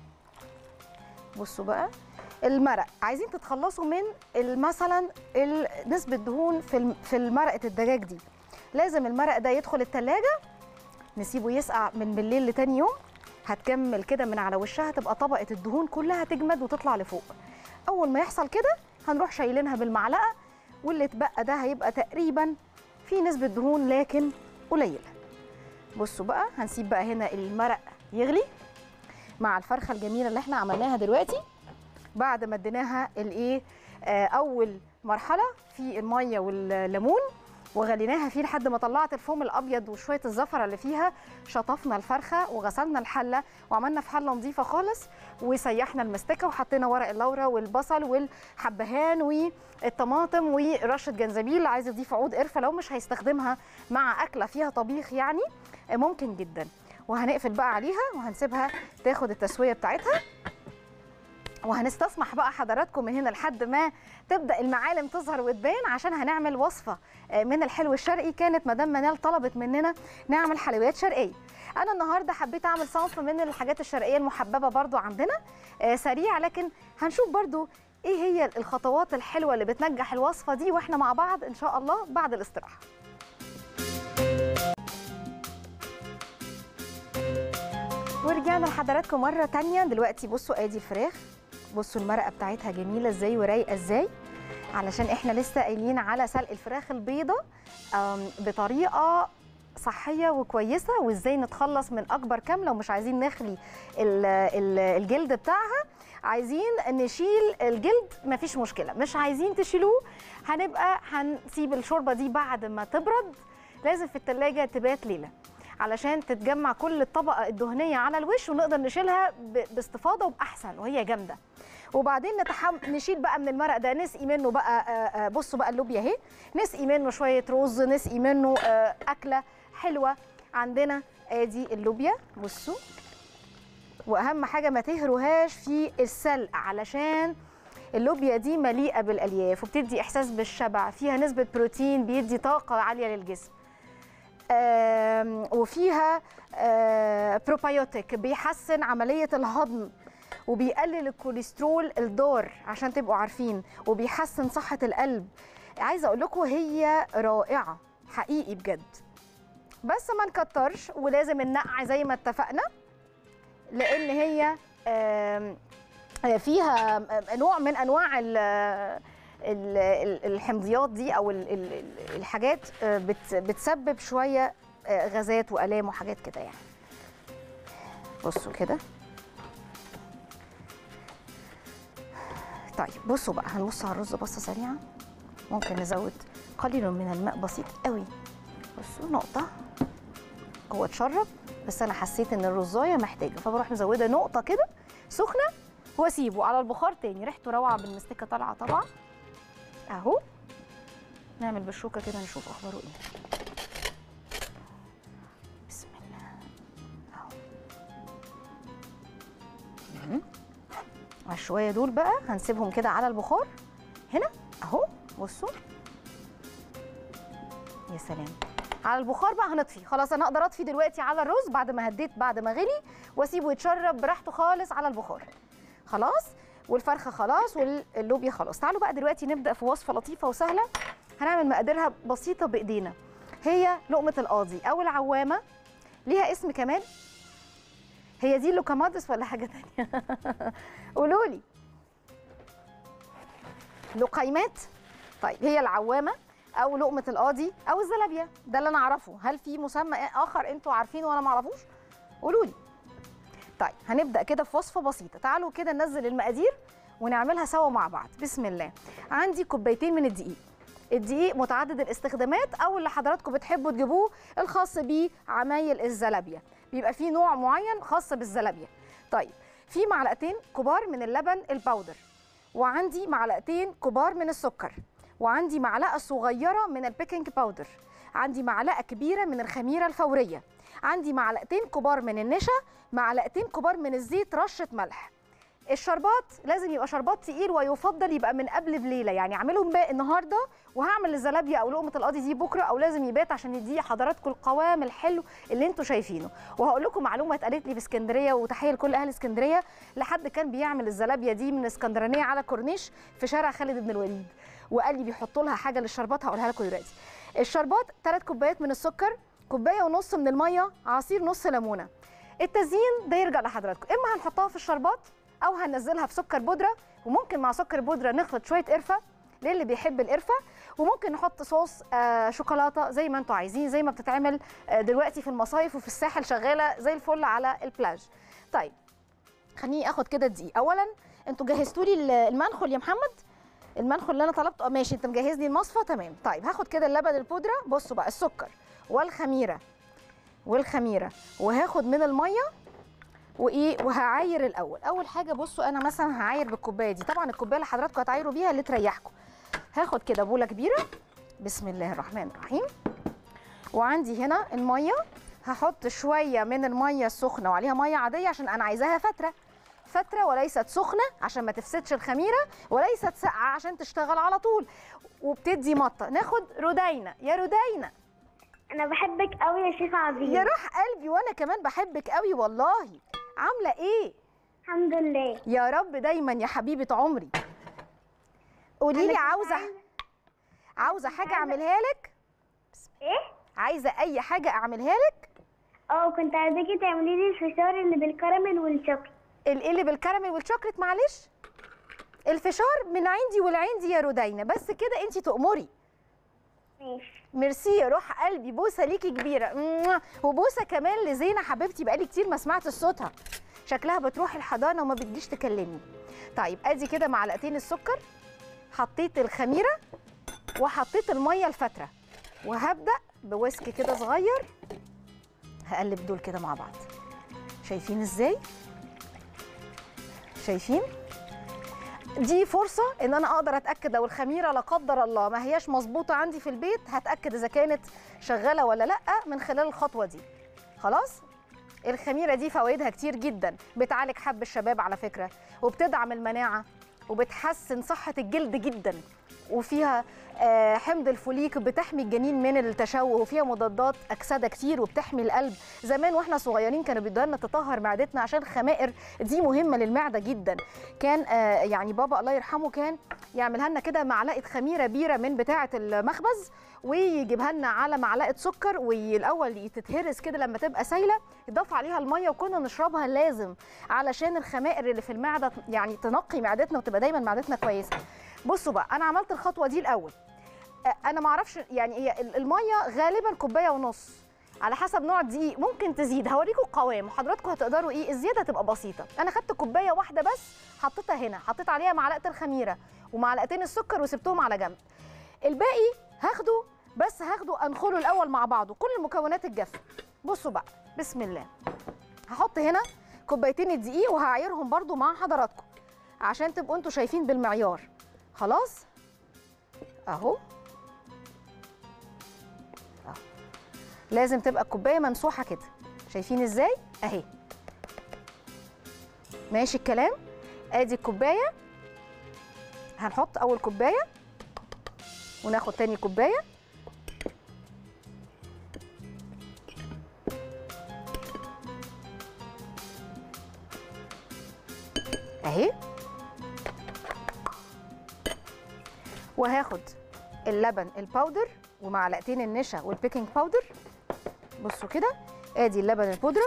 Speaker 1: بصوا بقى المرق عايزين تتخلصوا من ال- مثلا ال- نسبه دهون في الم- في مرقه الدجاج دي لازم المرق ده يدخل التلاجة نسيبه يسقع من بالليل لتاني يوم هتكمل كده من على وشها تبقى طبقه الدهون كلها تجمد وتطلع لفوق اول ما يحصل كده هنروح شايلينها بالمعلقه واللي اتبقى ده هيبقى تقريبا في نسبه دهون لكن قليله بصوا بقى هنسيب بقى هنا المرق يغلي مع الفرخه الجميله اللي احنا عملناها دلوقتي بعد ما اديناها الايه آه، اول مرحله في الميه والليمون وغليناها فيه لحد ما طلعت الفوم الابيض وشويه الزفره اللي فيها شطفنا الفرخه وغسلنا الحله وعملنا في حله نظيفه خالص وسيحنا المستكه وحطينا ورق اللورا والبصل والحبهان والطماطم ورشه جنزبيل عايز يضيف عود قرفه لو مش هيستخدمها مع اكله فيها طبيخ يعني آه، ممكن جدا وهنقفل بقى عليها وهنسيبها تاخد التسويه بتاعتها وهنستسمح بقى حضراتكم من هنا لحد ما تبدا المعالم تظهر وتبان عشان هنعمل وصفه آه، من الحلو الشرقي كانت مدام منال طلبت مننا نعمل حلويات شرقيه انا النهارده حبيت اعمل صنف من الحاجات الشرقيه المحببه برضو عندنا آه، سريع لكن هنشوف برضو ايه هي الخطوات الحلوه اللي بتنجح الوصفه دي واحنا مع بعض ان شاء الله بعد الاستراحه ورجعنا لحضراتكم مرة تانية دلوقتي بصوا ادي الفراخ بصوا المرقة بتاعتها جميلة ازاي ورايقة ازاي علشان احنا لسه قايلين على سلق الفراخ البيضة آم، بطريقة صحية وكويسة وازاي نتخلص من اكبر كم لو مش عايزين نخلي ال- ال- الجلد بتاعها عايزين نشيل الجلد مفيش مشكلة مش عايزين تشيلوه هنبقى هنسيب الشوربة دي بعد ما تبرد لازم في التلاجة تبات ليلة علشان تتجمع كل الطبقه الدهنيه على الوش ونقدر نشيلها ب- باستفاضه وباحسن وهي جامده وبعدين نتحم... نشيل بقى من المرق ده نسقي منه بقى آه، آه، بصوا بقى اللوبيا اهي نسقي منه شويه رز نسقي منه آه، اكله حلوه عندنا ادي اللوبيا بصوا واهم حاجه ما تهروهاش في السلق علشان اللوبيا دي مليئه بالالياف وبتدي احساس بالشبع فيها نسبه بروتين بيدي طاقه عاليه للجسم آم، وفيها آه، بروبايوتيك بيحسن عملية الهضم وبيقلل الكوليسترول الضار عشان تبقوا عارفين وبيحسن صحة القلب عايزة أقول لكم هي رائعة حقيقي بجد بس ما نكترش ولازم النقع زي ما اتفقنا لأن هي آم، فيها نوع من أنواع ال ال- ال- الحمضيات دي او ال- ال- ال- الحاجات آه، بت- بتسبب شويه آه، غازات والام وحاجات كده يعني بصوا كده طيب بصوا بقى هنبص على الرز بصه سريعه ممكن نزود قليل من الماء بسيط قوي بصوا نقطه هو اتشرب بس انا حسيت ان الرزايه محتاجه فبروح مزوده نقطه كده سخنه واسيبه على البخار تاني ريحته روعه بالمستكه طالعه طبعا اهو نعمل بالشوكه كده نشوف اخباره ايه بسم الله اهو مهم. على الشويه دول بقى هنسيبهم كده على البخار هنا اهو بصوا يا سلام على البخار بقى هنطفي خلاص انا اقدر اطفي دلوقتي على الرز بعد ما هديت بعد ما غلي واسيبه يتشرب براحته خالص على البخار خلاص والفرخه خلاص واللوبيا خلاص تعالوا بقى دلوقتي نبدا في وصفه لطيفه وسهله هنعمل مقاديرها بسيطه بايدينا هي لقمه القاضي او العوامه ليها اسم كمان هي دي اللوكامادس ولا حاجه تانية قولوا لي لقيمات طيب هي العوامه او لقمه القاضي او الزلابيه ده اللي انا اعرفه هل في مسمى اخر انتوا عارفينه وانا ما اعرفوش قولوا لي طيب هنبدا كده في وصفه بسيطه تعالوا كده ننزل المقادير ونعملها سوا مع بعض بسم الله عندي كوبايتين من الدقيق الدقيق متعدد الاستخدامات او اللي حضراتكم بتحبوا تجيبوه الخاص بعمايل الزلابيه بيبقى فيه نوع معين خاص بالزلابيه طيب في معلقتين كبار من اللبن الباودر وعندي معلقتين كبار من السكر وعندي معلقه صغيره من البيكنج باودر عندي معلقه كبيره من الخميره الفوريه عندي معلقتين كبار من النشا معلقتين كبار من الزيت رشه ملح الشربات لازم يبقى شربات تقيل ويفضل يبقى من قبل بليله يعني اعمله مباقي النهارده وهعمل الزلابيه او لقمه القاضي دي بكره او لازم يبات عشان يدي حضراتكم القوام الحلو اللي انتم شايفينه وهقول لكم معلومه اتقالت لي في اسكندريه وتحيه لكل اهل اسكندريه لحد كان بيعمل الزلابيه دي من اسكندرانيه على كورنيش في شارع خالد بن الوليد وقال لي بيحطوا لها حاجه للشربات هقولها لكم دلوقتي الشربات ثلاث كوبايات من السكر كوبايه ونص من الميه عصير نص ليمونه التزيين ده يرجع لحضراتكم اما هنحطها في الشربات او هننزلها في سكر بودره وممكن مع سكر بودره نخلط شويه قرفه للي بيحب القرفه وممكن نحط صوص آه شوكولاته زي ما انتم عايزين زي ما بتتعمل آه دلوقتي في المصايف وفي الساحل شغاله زي الفل على البلاج طيب خليني اخد كده دقيق اولا انتوا جهزتوا لي المنخل يا محمد المنخل اللي انا طلبته اه ماشي انت مجهز لي المصفى تمام طيب هاخد كده اللبن البودره بصوا بقى السكر والخميره والخميره وهاخد من الميه وايه وهعاير الاول اول حاجه بصوا انا مثلا هعاير بالكوبايه دي طبعا الكوبايه اللي حضراتكم هتعايروا بيها اللي تريحكم هاخد كده بوله كبيره بسم الله الرحمن الرحيم وعندي هنا الميه هحط شويه من الميه السخنه وعليها ميه عاديه عشان انا عايزاها فتره فتره وليست سخنه عشان ما تفسدش الخميره وليست ساقعه عشان تشتغل على طول وبتدي مطه ناخد رودينا يا رودينا
Speaker 5: انا بحبك قوي يا شيخ عظيم
Speaker 1: يا روح قلبي وانا كمان بحبك قوي والله عامله ايه
Speaker 5: الحمد لله
Speaker 1: يا رب دايما يا حبيبه عمري قولي لي
Speaker 5: أنا كنت
Speaker 1: عاوزه
Speaker 5: عايزة-
Speaker 1: عاوزه حاجه اعملها لك
Speaker 5: ايه
Speaker 1: عايزه اي حاجه اعملها لك
Speaker 5: اه كنت عايزاكي تعملي لي الفشار اللي بالكراميل والشوكليت
Speaker 1: الايه اللي بالكراميل والشوكليت معلش الفشار من عندي والعندي يا رودينا بس كده انت تأمري
Speaker 5: ماشي
Speaker 1: ميرسي يا روح قلبي بوسه ليكي كبيره موا. وبوسه كمان لزينه حبيبتي بقالي كتير ما سمعت صوتها شكلها بتروح الحضانه وما بتجيش تكلمني طيب ادي كده معلقتين السكر حطيت الخميره وحطيت الميه الفتره وهبدا بويسك كده صغير هقلب دول كده مع بعض شايفين ازاي شايفين دي فرصة إن أنا أقدر أتأكد لو الخميرة لا قدر الله ما هياش مظبوطة عندي في البيت هتأكد إذا كانت شغالة ولا لأ من خلال الخطوة دي خلاص؟ الخميرة دي فوائدها كتير جدا بتعالج حب الشباب على فكرة وبتدعم المناعة وبتحسن صحة الجلد جدا وفيها آه، حمض الفوليك بتحمي الجنين من التشوه وفيها مضادات أكسدة كتير وبتحمي القلب زمان واحنا صغيرين كانوا بيدوها لنا تطهر معدتنا عشان الخمائر دي مهمة للمعدة جدا كان آه، يعني بابا الله يرحمه كان يعملها لنا كده معلقة خميرة بيرة من بتاعة المخبز ويجيبها لنا على معلقة سكر والأول تتهرس كده لما تبقى سايلة يضاف عليها المية وكنا نشربها لازم علشان الخمائر اللي في المعدة يعني تنقي معدتنا وتبقى دايما معدتنا كويسة بصوا بقى أنا عملت الخطوة دي الأول آه، أنا معرفش يعني هي ال- المية غالبا كوباية ونص على حسب نوع الدقيق ممكن تزيد هوريكم القوام وحضراتكم هتقدروا ايه الزياده تبقى بسيطه انا خدت كوبايه واحده بس حطيتها هنا حطيت عليها معلقه الخميره ومعلقتين السكر وسبتهم على جنب الباقي هاخده بس هاخده انخله الاول مع بعضه كل المكونات الجافه بصوا بقى بسم الله هحط هنا كوبايتين الدقيق وهعايرهم برضو مع حضراتكم عشان تبقوا انتوا شايفين بالمعيار خلاص اهو اهو لازم تبقى الكوبايه ممسوحه كده شايفين ازاي اهي ماشي الكلام ادي الكوبايه هنحط اول كوبايه وناخد تاني كوبايه اهي وهاخد اللبن الباودر ومعلقتين النشا والبيكنج باودر بصوا كده ادي اللبن البودره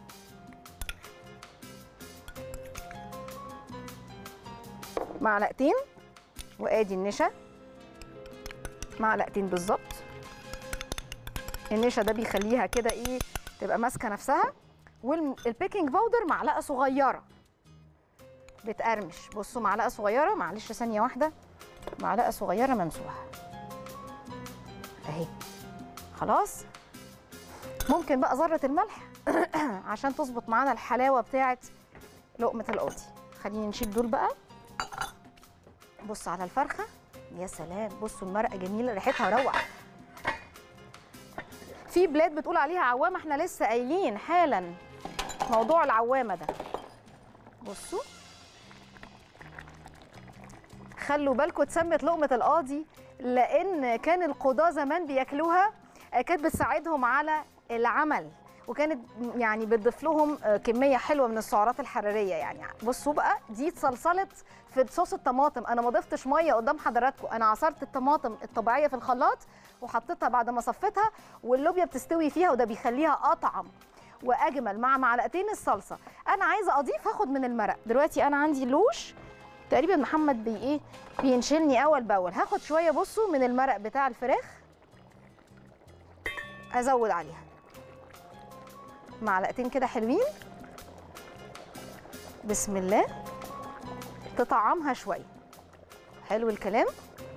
Speaker 1: معلقتين وادي النشا معلقتين بالظبط النشا ده بيخليها كده ايه تبقى ماسكه نفسها والبيكنج باودر معلقه صغيره بتقرمش بصوا معلقه صغيره معلش ثانيه واحده معلقه صغيره ممسوحه اهي خلاص ممكن بقى ذره الملح عشان تظبط معانا الحلاوه بتاعه لقمه القاضي خلينا نشيل دول بقى بص على الفرخه يا سلام بصوا المرقه جميله ريحتها روعه في بلاد بتقول عليها عوامه احنا لسه قايلين حالا موضوع العوامه ده بصوا خلوا بالكم اتسمت لقمه القاضي لان كان القضاه زمان بياكلوها آه، كانت بتساعدهم على العمل وكانت يعني بتضيف لهم آه، كميه حلوه من السعرات الحراريه يعني بصوا بقى دي اتصلصلت في صوص الطماطم انا ما ضفتش ميه قدام حضراتكم انا عصرت الطماطم الطبيعيه في الخلاط وحطيتها بعد ما صفيتها واللوبيا بتستوي فيها وده بيخليها اطعم واجمل مع معلقتين الصلصه انا عايزه اضيف هاخد من المرق دلوقتي انا عندي لوش تقريبا محمد بي ايه بينشلني اول باول هاخد شويه بصوا من المرق بتاع الفراخ ازود عليها معلقتين كده حلوين بسم الله تطعمها شويه حلو الكلام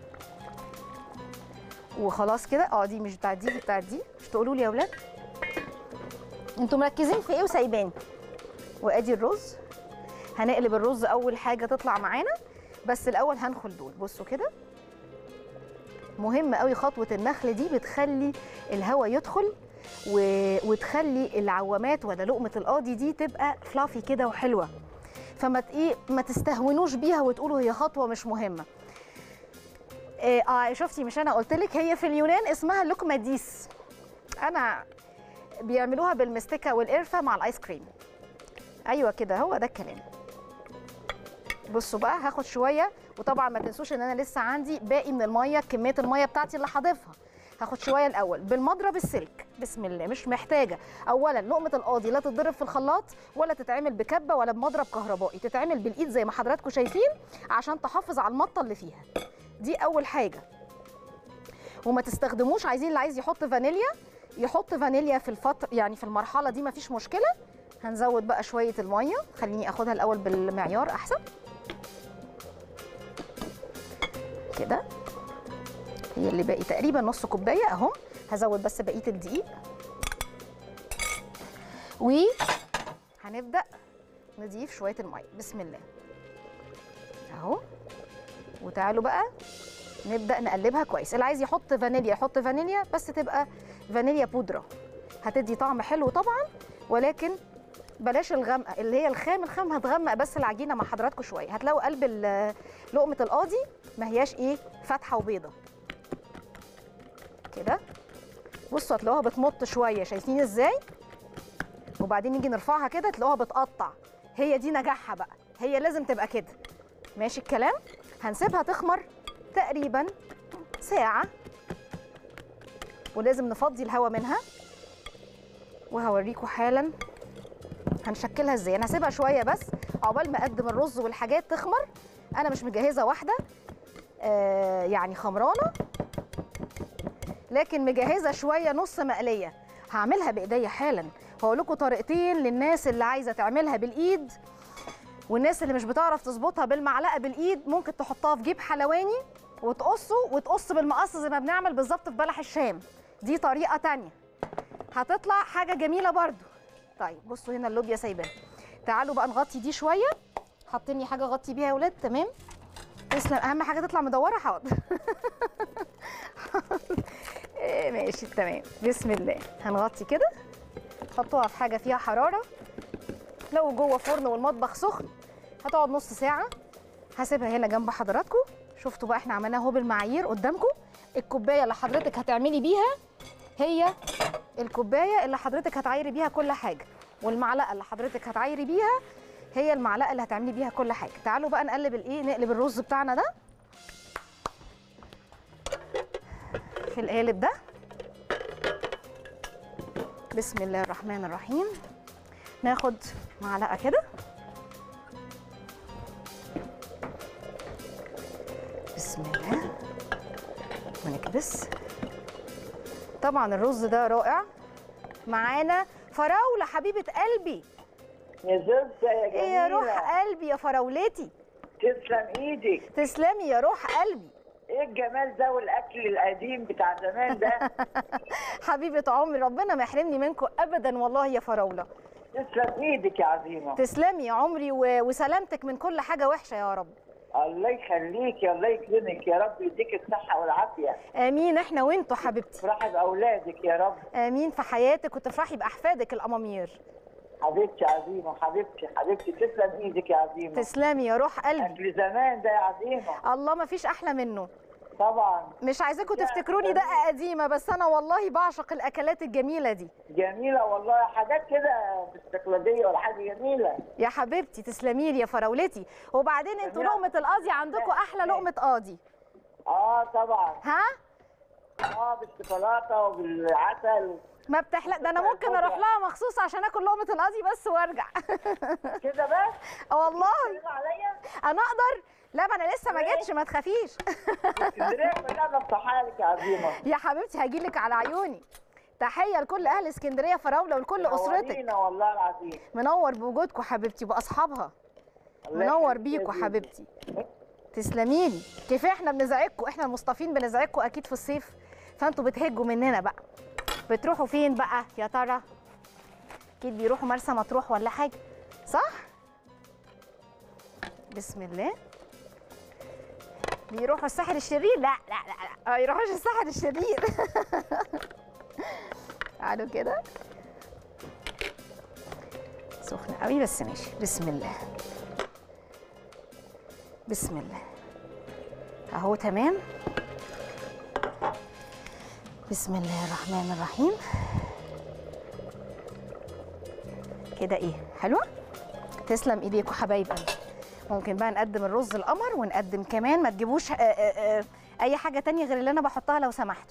Speaker 1: وخلاص كده اه دي مش بتاعت دي دي بتاعت دي مش تقولوا لي يا اولاد انتوا مركزين في ايه وسايباني وادي الرز هنقلب الرز اول حاجه تطلع معانا بس الاول هنخل دول بصوا كده مهم قوي خطوه النخل دي بتخلي الهواء يدخل و... وتخلي العوامات ولا لقمه القاضي دي تبقى فلافي كده وحلوه فما ت- ايه ما تستهونوش بيها وتقولوا هي خطوه مش مهمه إيه اه شفتي مش انا قلت لك هي في اليونان اسمها لقمه ديس انا بيعملوها بالمستكه والقرفه مع الايس كريم ايوه كده هو ده الكلام بصوا بقى هاخد شويه وطبعا ما تنسوش ان انا لسه عندي باقي من الميه كميه الميه بتاعتي اللي هضيفها هاخد شويه الاول بالمضرب السلك بسم الله مش محتاجه اولا لقمه القاضي لا تتضرب في الخلاط ولا تتعمل بكبه ولا بمضرب كهربائي تتعمل بالايد زي ما حضراتكم شايفين عشان تحافظ على المطه اللي فيها دي اول حاجه وما تستخدموش عايزين اللي عايز يحط فانيليا يحط فانيليا في الفتره يعني في المرحله دي مفيش مشكله هنزود بقى شويه الميه خليني اخدها الاول بالمعيار احسن كده هي اللي باقي تقريبا نص كوبايه اهو هزود بس بقيه الدقيق وهنبدا نضيف شويه الميه بسم الله اهو وتعالوا بقى نبدا نقلبها كويس اللي عايز يحط فانيليا يحط فانيليا بس تبقى فانيليا بودره هتدي طعم حلو طبعا ولكن بلاش الغامقه اللي هي الخام الخام هتغمق بس العجينه مع حضراتكم شويه هتلاقوا قلب ال- لقمه القاضي ما هياش ايه فاتحه وبيضه كده بصوا هتلاقوها بتمط شويه شايفين ازاي وبعدين نيجي نرفعها كده تلاقوها بتقطع هي دي نجاحها بقى هي لازم تبقى كده ماشي الكلام هنسيبها تخمر تقريبا ساعه ولازم نفضي الهواء منها وهوريكم حالا هنشكلها ازاي انا هسيبها شويه بس عقبال ما اقدم الرز والحاجات تخمر انا مش مجهزه واحده آه يعني خمرانه لكن مجهزه شويه نص مقليه هعملها بايديا حالا هقول لكم طريقتين للناس اللي عايزه تعملها بالايد والناس اللي مش بتعرف تظبطها بالمعلقه بالايد ممكن تحطها في جيب حلواني وتقصه وتقص بالمقص زي ما بنعمل بالظبط في بلح الشام دي طريقه تانية هتطلع حاجه جميله برضو طيب بصوا هنا اللوبيا سايباها تعالوا بقى نغطي دي شويه حاطين لي حاجه اغطي بيها يا ولاد تمام تسلم اهم حاجه تطلع مدوره حاضر إيه، ماشي تمام بسم الله هنغطي كده حطوها في حاجه فيها حراره لو جوه فرن والمطبخ سخن هتقعد نص ساعه هسيبها هنا جنب حضراتكم شفتوا بقى احنا عملناها اهو بالمعايير قدامكم الكوبايه اللي حضرتك هتعملي بيها هي الكوبايه اللي حضرتك هتعايري بيها كل حاجه والمعلقه اللي حضرتك هتعايري بيها هي المعلقه اللي هتعملي بيها كل حاجه تعالوا بقى نقلب الايه نقلب الرز بتاعنا ده في القالب ده بسم الله الرحمن الرحيم ناخد معلقه كده بسم الله ونكبس طبعا الرز ده رائع معانا فراوله حبيبه قلبي
Speaker 6: يا زوجة يا
Speaker 1: ايه يا
Speaker 6: جميلة
Speaker 1: روح قلبي يا فراولتي
Speaker 6: تسلم ايدك
Speaker 1: تسلمي يا روح قلبي
Speaker 6: ايه الجمال ده والاكل القديم بتاع زمان ده
Speaker 1: حبيبه عمري ربنا ما يحرمني منكم ابدا والله يا فراوله
Speaker 6: تسلم ايدك يا عظيمة
Speaker 1: تسلمي يا عمري و... وسلامتك من كل حاجه وحشه يا رب
Speaker 6: الله يخليك يا الله يكرمك يا رب يديك الصحة والعافية
Speaker 1: امين احنا وانتوا حبيبتي
Speaker 6: افرحي بأولادك يا رب
Speaker 1: امين في حياتك وتفرحي باحفادك الامامير
Speaker 6: حبيبتي عظيمة حبيبتي حبيبتي تسلم ايدك يا عظيمة
Speaker 1: تسلمي يا روح قلبي
Speaker 6: اكل زمان ده يا عظيمة
Speaker 1: الله ما فيش احلى منه
Speaker 6: طبعا
Speaker 1: مش عايزاكم
Speaker 6: لا،
Speaker 1: تفتكروني
Speaker 6: جميل.
Speaker 1: دقه قديمه بس انا والله بعشق الاكلات الجميله دي
Speaker 6: جميلة والله حاجات كده مش تقليدية ولا حاجة جميلة
Speaker 1: يا حبيبتي تسلمي لي يا فراولتي وبعدين انتوا
Speaker 6: جميل.
Speaker 1: لقمه القاضي عندكم احلى لقمه قاضي
Speaker 6: اه طبعا
Speaker 1: ها
Speaker 6: اه بالشوكولاتة وبالعسل
Speaker 1: ما بتحلق ده انا ممكن اروح لها مخصوص عشان اكل لقمه القاضي بس وارجع
Speaker 6: كده بس
Speaker 1: اه والله
Speaker 6: كده عليا
Speaker 1: انا اقدر لا ما انا لسه ما جيتش ما تخافيش
Speaker 6: اسكندرية كلها مفتوحة لك يا عظيمة
Speaker 1: يا حبيبتي هجيلك على عيوني تحيه لكل اهل اسكندريه فراوله ولكل اسرتك
Speaker 6: نورينا والله العظيم
Speaker 1: منور بوجودكم حبيبتي باصحابها
Speaker 6: الله
Speaker 1: منور
Speaker 6: يخليك يا
Speaker 1: بيكوا
Speaker 6: زينب.
Speaker 1: حبيبتي تسلمي لي كفايه احنا بنزعجكم احنا المصطفين بنزعجكم اكيد في الصيف فانتوا بتهجوا مننا بقى بتروحوا فين بقى يا ترى اكيد بيروحوا مرسى مطروح ولا حاجه صح بسم الله بيروحوا الساحل الشرير لا لا لا لا ما يروحوش الساحل الشرير تعالوا كده سخنة قوي بس ماشي بسم الله بسم الله اهو تمام بسم الله الرحمن الرحيم كده ايه حلوه تسلم ايديكوا حبايب قلبي ممكن بقى نقدم الرز القمر ونقدم كمان ما تجيبوش آه، آه، آه، اي حاجه تانية غير اللي انا بحطها لو سمحتوا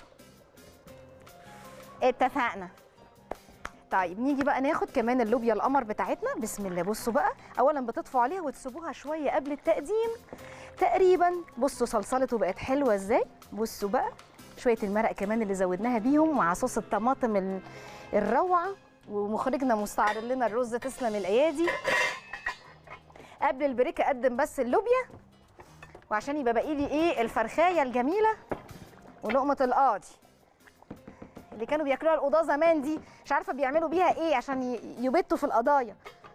Speaker 1: اتفقنا طيب نيجي بقى ناخد كمان اللوبيا القمر بتاعتنا بسم الله بصوا بقى اولا بتطفوا عليها وتسيبوها شويه قبل التقديم تقريبا بصوا صلصلته بقت حلوه ازاي بصوا بقى شويه المرق كمان اللي زودناها بيهم مع صوص الطماطم ال- الروعه ومخرجنا مستعرض لنا الرز تسلم الايادي قبل البريك اقدم بس اللوبيا وعشان يبقى باقي لي ايه الفرخايه الجميله ولقمه القاضي اللي كانوا بياكلوها القضاه زمان دي مش عارفه بيعملوا بيها ايه عشان ي- يبتوا في القضايا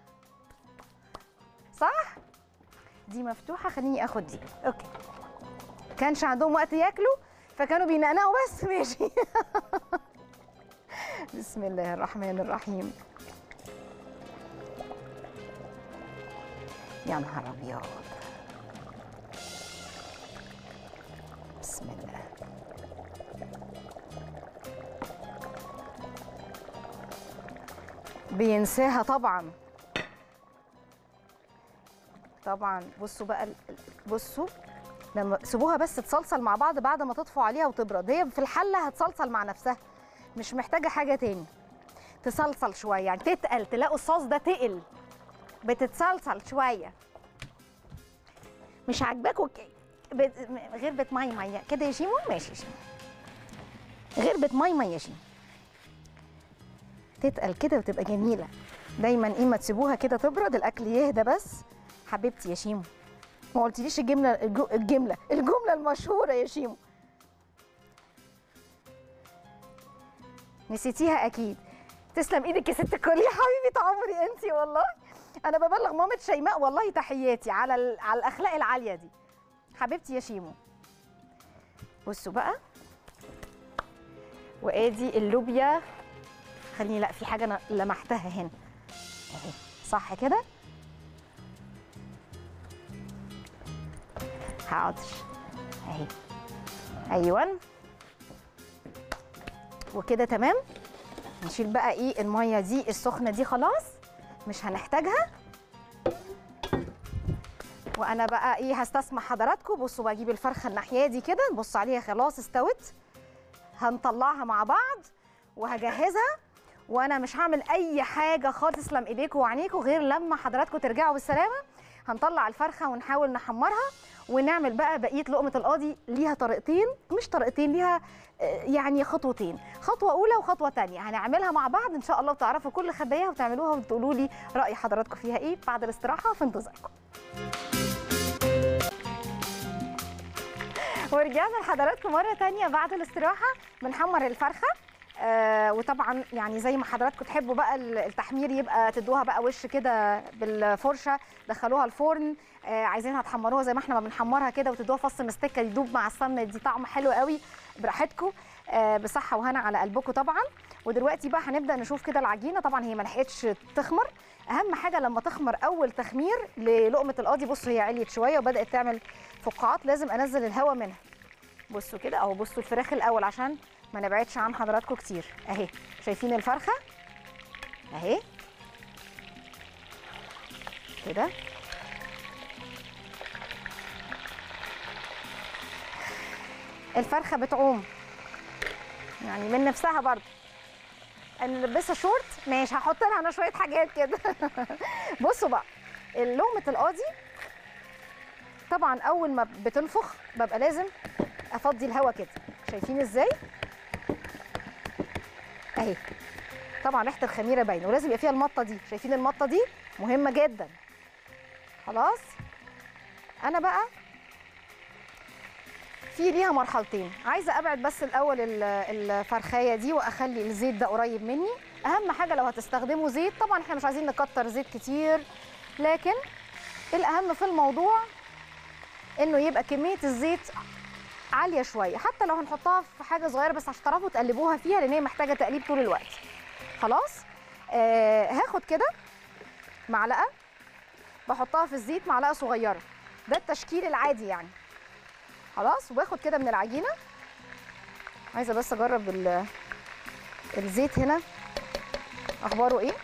Speaker 1: صح دي مفتوحه خليني اخد دي اوكي كانش عندهم وقت ياكلوا فكانوا بينقنقوا بس ماشي بسم الله الرحمن الرحيم يا نهار ابيض بسم الله بينساها طبعا طبعا بصوا بقى ال- ال- بصوا لما سيبوها بس تصلصل مع بعض بعد ما تطفوا عليها وتبرد هي في الحله هتصلصل مع نفسها مش محتاجه حاجه تاني تصلصل شويه يعني تتقل تلاقوا الصوص ده تقل بتتصلصل شويه مش عاجباكوا ك- بت... م- غير بتمي ميه كده يا شيمو ماشي يا شيمو غير بتمي ميه يا شيمو تتقل كده وتبقى جميله دايما ايه ما تسيبوها كده تبرد الاكل يهدى بس حبيبتي يا شيمو ما قلتليش الجمله الجو- الجمله الجمله المشهوره يا شيمو نسيتيها اكيد تسلم ايدك يا ست الكل يا حبيبه عمري انت والله انا ببلغ مامة شيماء والله تحياتي على ال- على الاخلاق العاليه دي حبيبتي يا شيمو بصوا بقى وادي اللوبيا خليني لا في حاجه انا لمحتها هنا اهي صح كده حاضر اهي ايوه وكده تمام نشيل بقى ايه الميه دي السخنه دي خلاص مش هنحتاجها وانا بقى ايه هستسمح حضراتكم بصوا بجيب الفرخه الناحيه دي كده نبص عليها خلاص استوت هنطلعها مع بعض وهجهزها وانا مش هعمل اي حاجه خالص تسلم ايديكم وعينيكم غير لما حضراتكم ترجعوا بالسلامه هنطلع الفرخه ونحاول نحمرها ونعمل بقى بقيه لقمه القاضي ليها طريقتين مش طريقتين ليها آه، يعني خطوتين خطوه اولى وخطوه تانية هنعملها مع بعض ان شاء الله وتعرفوا كل خباياها وتعملوها وتقولوا لي راي حضراتكم فيها ايه بعد الاستراحه في انتظاركم ورجعنا لحضراتكم مرة تانية بعد الاستراحة بنحمر الفرخة آه وطبعا يعني زي ما حضراتكم تحبوا بقى ال- التحمير يبقى تدوها بقى وش كده بالفرشة دخلوها الفرن آه عايزينها تحمروها زي ما احنا ما بنحمرها كده وتدوها فص مستكة يدوب مع السمنة دي طعم حلو قوي براحتكم آه بصحة وهنا على قلبكم طبعا ودلوقتي بقى هنبدأ نشوف كده العجينة طبعا هي ما لحقتش تخمر اهم حاجة لما تخمر اول تخمير للقمة القاضي بصوا هي عليت شوية وبدأت تعمل فقاعات لازم انزل الهواء منها بصوا كده اهو بصوا الفراخ الاول عشان ما نبعدش عن حضراتكم كتير اهي شايفين الفرخه اهي كده الفرخه بتعوم يعني من نفسها برضه انا نلبسها شورت ماشي هحط لها انا شويه حاجات كده بصوا بقى لقمه القاضي طبعا اول ما بتنفخ ببقى لازم افضي الهواء كده شايفين ازاي اهي طبعا ريحه الخميره باينه ولازم يبقى فيها المطه دي شايفين المطه دي مهمه جدا خلاص انا بقى في ليها مرحلتين عايزه ابعد بس الاول ال- الفرخايه دي واخلي الزيت ده قريب مني اهم حاجه لو هتستخدموا زيت طبعا احنا مش عايزين نكتر زيت كتير لكن الاهم في الموضوع انه يبقى كميه الزيت عاليه شويه حتى لو هنحطها في حاجه صغيره بس عشان تعرفوا تقلبوها فيها لان هي محتاجه تقليب طول الوقت خلاص آه هاخد كده معلقه بحطها في الزيت معلقه صغيره ده التشكيل العادي يعني خلاص وباخد كده من العجينه عايزه بس اجرب ال- الزيت هنا اخباره ايه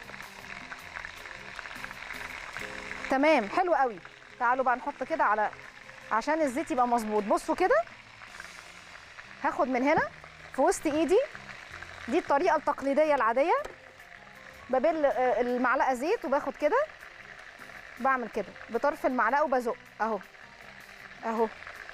Speaker 1: تمام حلو قوي تعالوا بقى نحط كده على عشان الزيت يبقى مظبوط بصوا كده هاخد من هنا في وسط ايدي دي الطريقه التقليديه العاديه ببل آه، المعلقه زيت وباخد كده بعمل كده بطرف المعلقه وبزق اهو اهو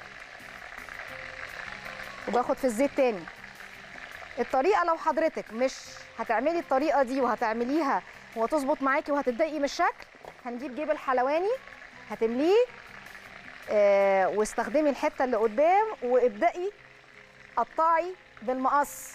Speaker 1: وباخد في الزيت تاني الطريقه لو حضرتك مش هتعملي الطريقه دي وهتعمليها وهتظبط معاكي وهتتضايقي من الشكل هنجيب جيب الحلواني هتمليه آه، واستخدمي الحته اللي قدام وابدأي قطعي بالمقص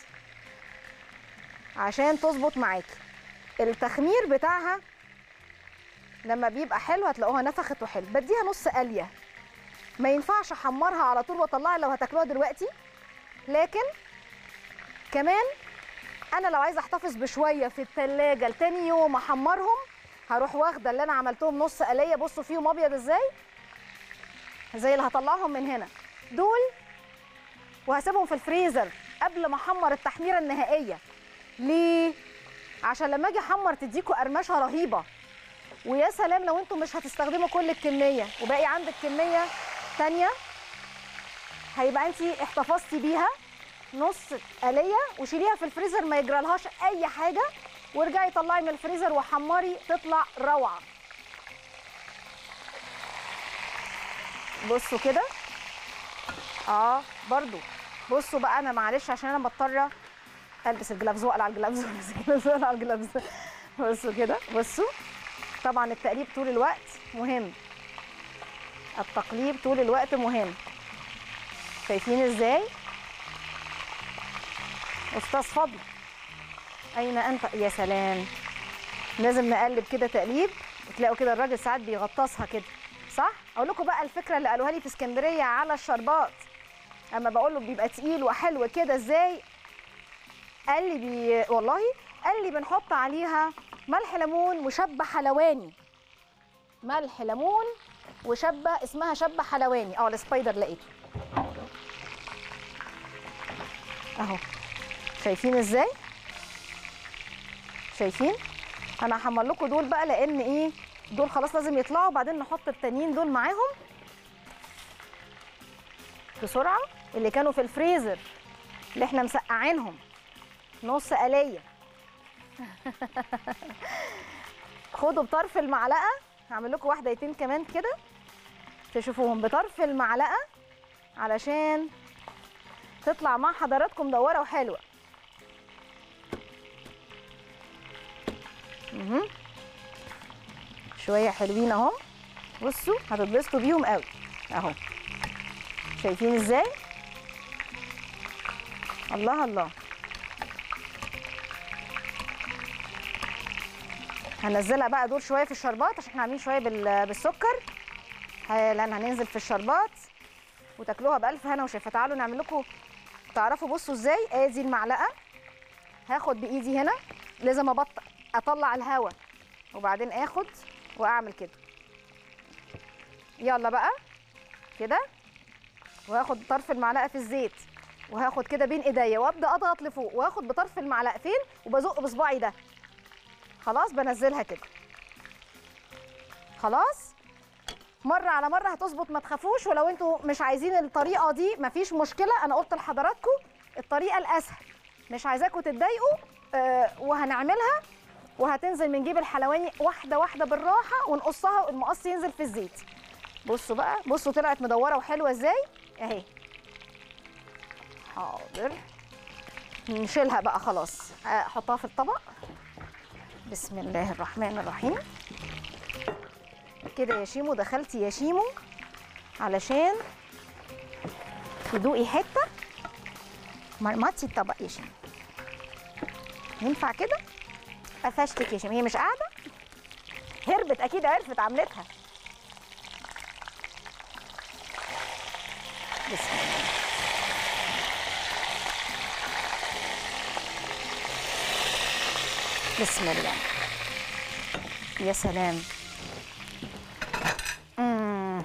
Speaker 1: عشان تظبط معاكي التخمير بتاعها لما بيبقى حلو هتلاقوها نفخت وحلو بديها نص قليه ما ينفعش احمرها على طول واطلعها لو هتاكلوها دلوقتي لكن كمان انا لو عايزه احتفظ بشويه في التلاجة لتاني يوم احمرهم هروح واخده اللي انا عملتهم نص قليه بصوا فيهم ابيض ازاي زي اللي هطلعهم من هنا دول وهسيبهم في الفريزر قبل ما احمر التحميره النهائيه ليه عشان لما اجي احمر تديكوا قرمشه رهيبه ويا سلام لو انتم مش هتستخدموا كل الكميه وباقي عندك كميه تانية هيبقى انت احتفظتي بيها نص قليه وشيليها في الفريزر ما يجرالهاش اي حاجه وارجعي طلعي من الفريزر وحمري تطلع روعه بصوا كده اه برضو بصوا بقى انا معلش عشان انا مضطره البس الجلافز واقلع الجلافز والبس الجلافز واقلع الجلافز بصوا كده بصوا طبعا التقليب طول الوقت مهم التقليب طول الوقت مهم شايفين ازاي استاذ فضل اين انت يا سلام لازم نقلب كده تقليب وتلاقوا كده الراجل ساعات بيغطسها كده صح اقول لكم بقى الفكره اللي قالوها لي في اسكندريه على الشربات اما بقول له بيبقى تقيل وحلو كده ازاي قال لي بي... والله قال لي بنحط عليها ملح ليمون وشبه حلواني ملح ليمون وشبه اسمها شبه حلواني اه السبايدر لقيته اهو شايفين ازاي شايفين انا هحمر لكم دول بقى لان ايه دول خلاص لازم يطلعوا وبعدين نحط التانيين دول معاهم بسرعه اللي كانوا في الفريزر اللي احنا مسقعينهم نص قليه خدوا بطرف المعلقه هعمل لكم واحده اتنين كمان كده تشوفوهم بطرف المعلقه علشان تطلع مع حضراتكم مدوره وحلوه مهم. شويه حلوين اهو بصوا هتتبسطوا بيهم قوي اهو شايفين ازاي الله الله هنزلها بقى دول شويه في الشربات عشان احنا عاملين شويه بال- بالسكر حالا هننزل في الشربات وتاكلوها بالف هنا وشفا تعالوا نعمل لكم تعرفوا بصوا ازاي ادي المعلقه هاخد بايدي هنا لازم ابطأ اطلع الهواء وبعدين اخد واعمل كده يلا بقى كده وهاخد طرف المعلقه في الزيت وهاخد كده بين ايديا وابدا اضغط لفوق واخد بطرف المعلقتين وبزق بصباعي ده خلاص بنزلها كده خلاص مره على مره هتظبط ما تخافوش ولو انتوا مش عايزين الطريقه دي مفيش مشكله انا قلت لحضراتكم الطريقه الاسهل مش عايزاكم تتضايقوا آه وهنعملها وهتنزل من جيب الحلواني واحده واحده بالراحه ونقصها والمقص ينزل في الزيت بصوا بقى بصوا طلعت مدوره وحلوه ازاي اهي حاضر نشيلها بقى خلاص احطها في الطبق بسم الله الرحمن الرحيم كده يا شيمو دخلتي يا شيمو علشان تدوقي حته مرمطي الطبق يا شيمو ينفع كده قفشتك يا شيمو هي مش قاعده هربت اكيد عرفت عملتها بسم الله بسم الله يا سلام مم.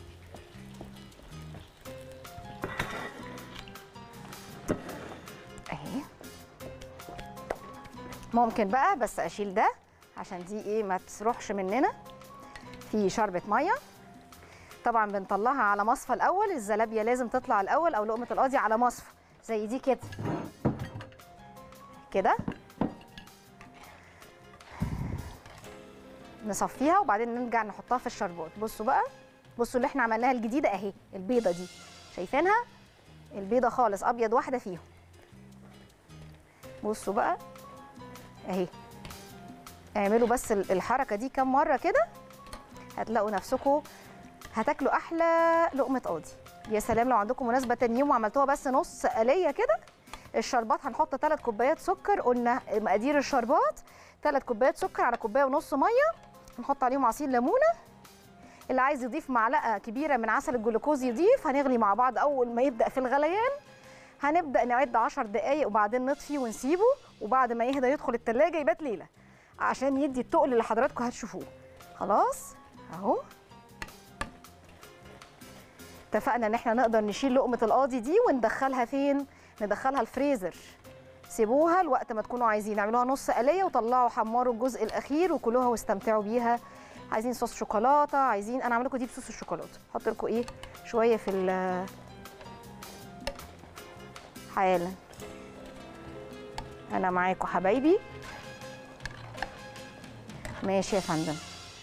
Speaker 1: اهي ممكن بقى بس اشيل ده عشان دي ايه ما تروحش مننا في شربة ميه طبعا بنطلعها على مصفى الاول الزلابيه لازم تطلع الاول او لقمه القاضي على مصفى زي دي كده كده نصفيها وبعدين نرجع نحطها في الشربات بصوا بقى بصوا اللي احنا عملناها الجديده اهي البيضه دي شايفينها البيضه خالص ابيض واحده فيهم بصوا بقى اهي اعملوا بس ال- الحركه دي كام مره كده هتلاقوا نفسكم هتاكلوا احلى لقمه قاضي يا سلام لو عندكم مناسبه تاني يوم وعملتوها بس نص قليه كده الشربات هنحط 3 كوبايات سكر قلنا مقادير الشربات 3 كوبايات سكر على كوبايه ونص ميه نحط عليهم عصير ليمونه اللي عايز يضيف معلقه كبيره من عسل الجلوكوز يضيف هنغلي مع بعض اول ما يبدا في الغليان هنبدا نعد 10 دقائق وبعدين نطفي ونسيبه وبعد ما يهدى يدخل التلاجة يبات ليله عشان يدي التقل اللي حضراتكم هتشوفوه خلاص اهو اتفقنا ان احنا نقدر نشيل لقمه القاضي دي وندخلها فين ندخلها الفريزر سيبوها الوقت ما تكونوا عايزين اعملوها نص قليه وطلعوا حمروا الجزء الاخير وكلوها واستمتعوا بيها عايزين صوص شوكولاته عايزين انا اعمل لكم دي بصوص الشوكولاته احط لكم ايه شويه في ال حالا انا معاكم حبايبي ماشي يا فندم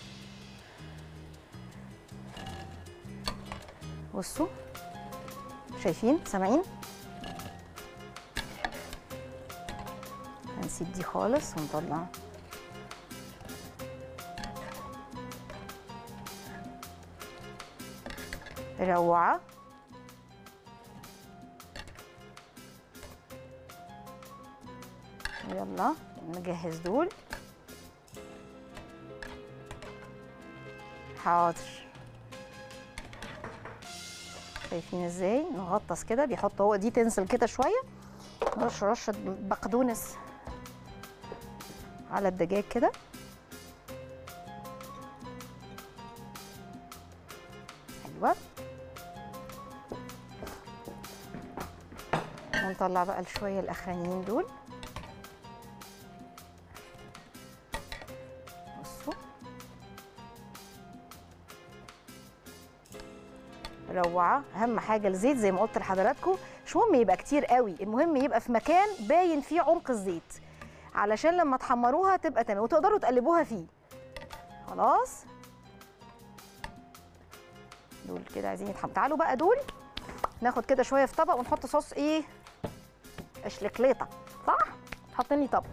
Speaker 1: بصوا شايفين سامعين هنسيب دي خالص ونطلع روعة يلا نجهز دول حاضر شايفين ازاي نغطس كده بيحط هو دي تنزل كده شويه نرش رشه بقدونس على الدجاج كده ايوه ونطلع بقى شويه الاخرانيين دول بصوا روعه اهم حاجه الزيت زي ما قلت لحضراتكم مش مهم يبقى كتير قوي المهم يبقى في مكان باين فيه عمق الزيت علشان لما تحمروها تبقى تمام وتقدروا تقلبوها فيه خلاص دول كده عايزين يتحمروا تعالوا بقى دول ناخد كده شويه في طبق ونحط صوص ايه اشلكليطه صح حط لي طبق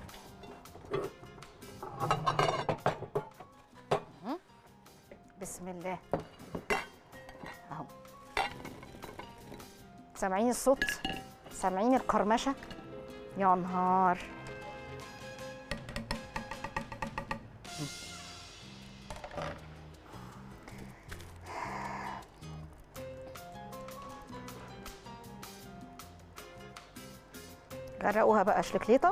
Speaker 1: مم. بسم الله اهو سامعين الصوت سامعين القرمشه يا نهار غرقوها بقى شلكليطه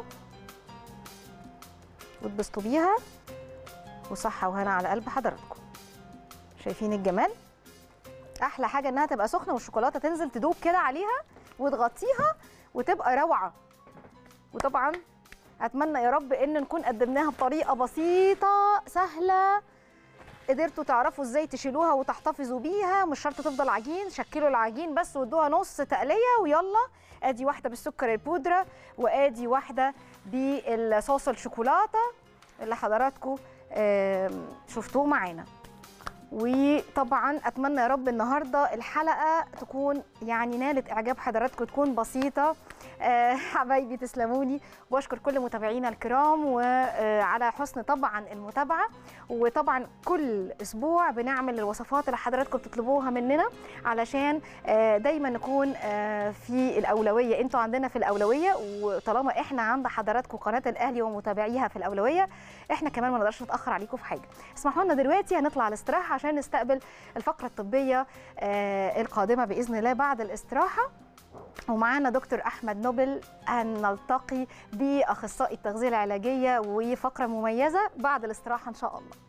Speaker 1: واتبسطوا بيها وصحة وهنا على قلب حضراتكم شايفين الجمال احلى حاجه انها تبقى سخنه والشوكولاته تنزل تدوب كده عليها وتغطيها وتبقى روعه وطبعا اتمنى يا رب ان نكون قدمناها بطريقه بسيطه سهله قدرتوا تعرفوا ازاي تشيلوها وتحتفظوا بيها مش شرط تفضل عجين شكلوا العجين بس وادوها نص تقليه ويلا ادي واحده بالسكر البودره وادي واحده بالصوص الشوكولاته اللي حضراتكم آم، شفتوه معانا وطبعا اتمنى يا رب النهارده الحلقه تكون يعني نالت اعجاب حضراتكم تكون بسيطه آه، حبايبي تسلموني واشكر كل متابعينا الكرام وعلى حسن طبعا المتابعه وطبعا كل اسبوع بنعمل الوصفات اللي حضراتكم بتطلبوها مننا علشان آه، دايما نكون آه، في الاولويه انتوا عندنا في الاولويه وطالما احنا عند حضراتكم قناه الاهلي ومتابعيها في الاولويه احنا كمان ما نقدرش نتاخر عليكم في حاجه اسمحوا لنا دلوقتي هنطلع الاستراحه عشان نستقبل الفقره الطبيه آه، القادمه باذن الله بعد الاستراحه ومعانا دكتور احمد نوبل هنلتقي باخصائي التغذيه العلاجيه وفقره مميزه بعد الاستراحه ان شاء الله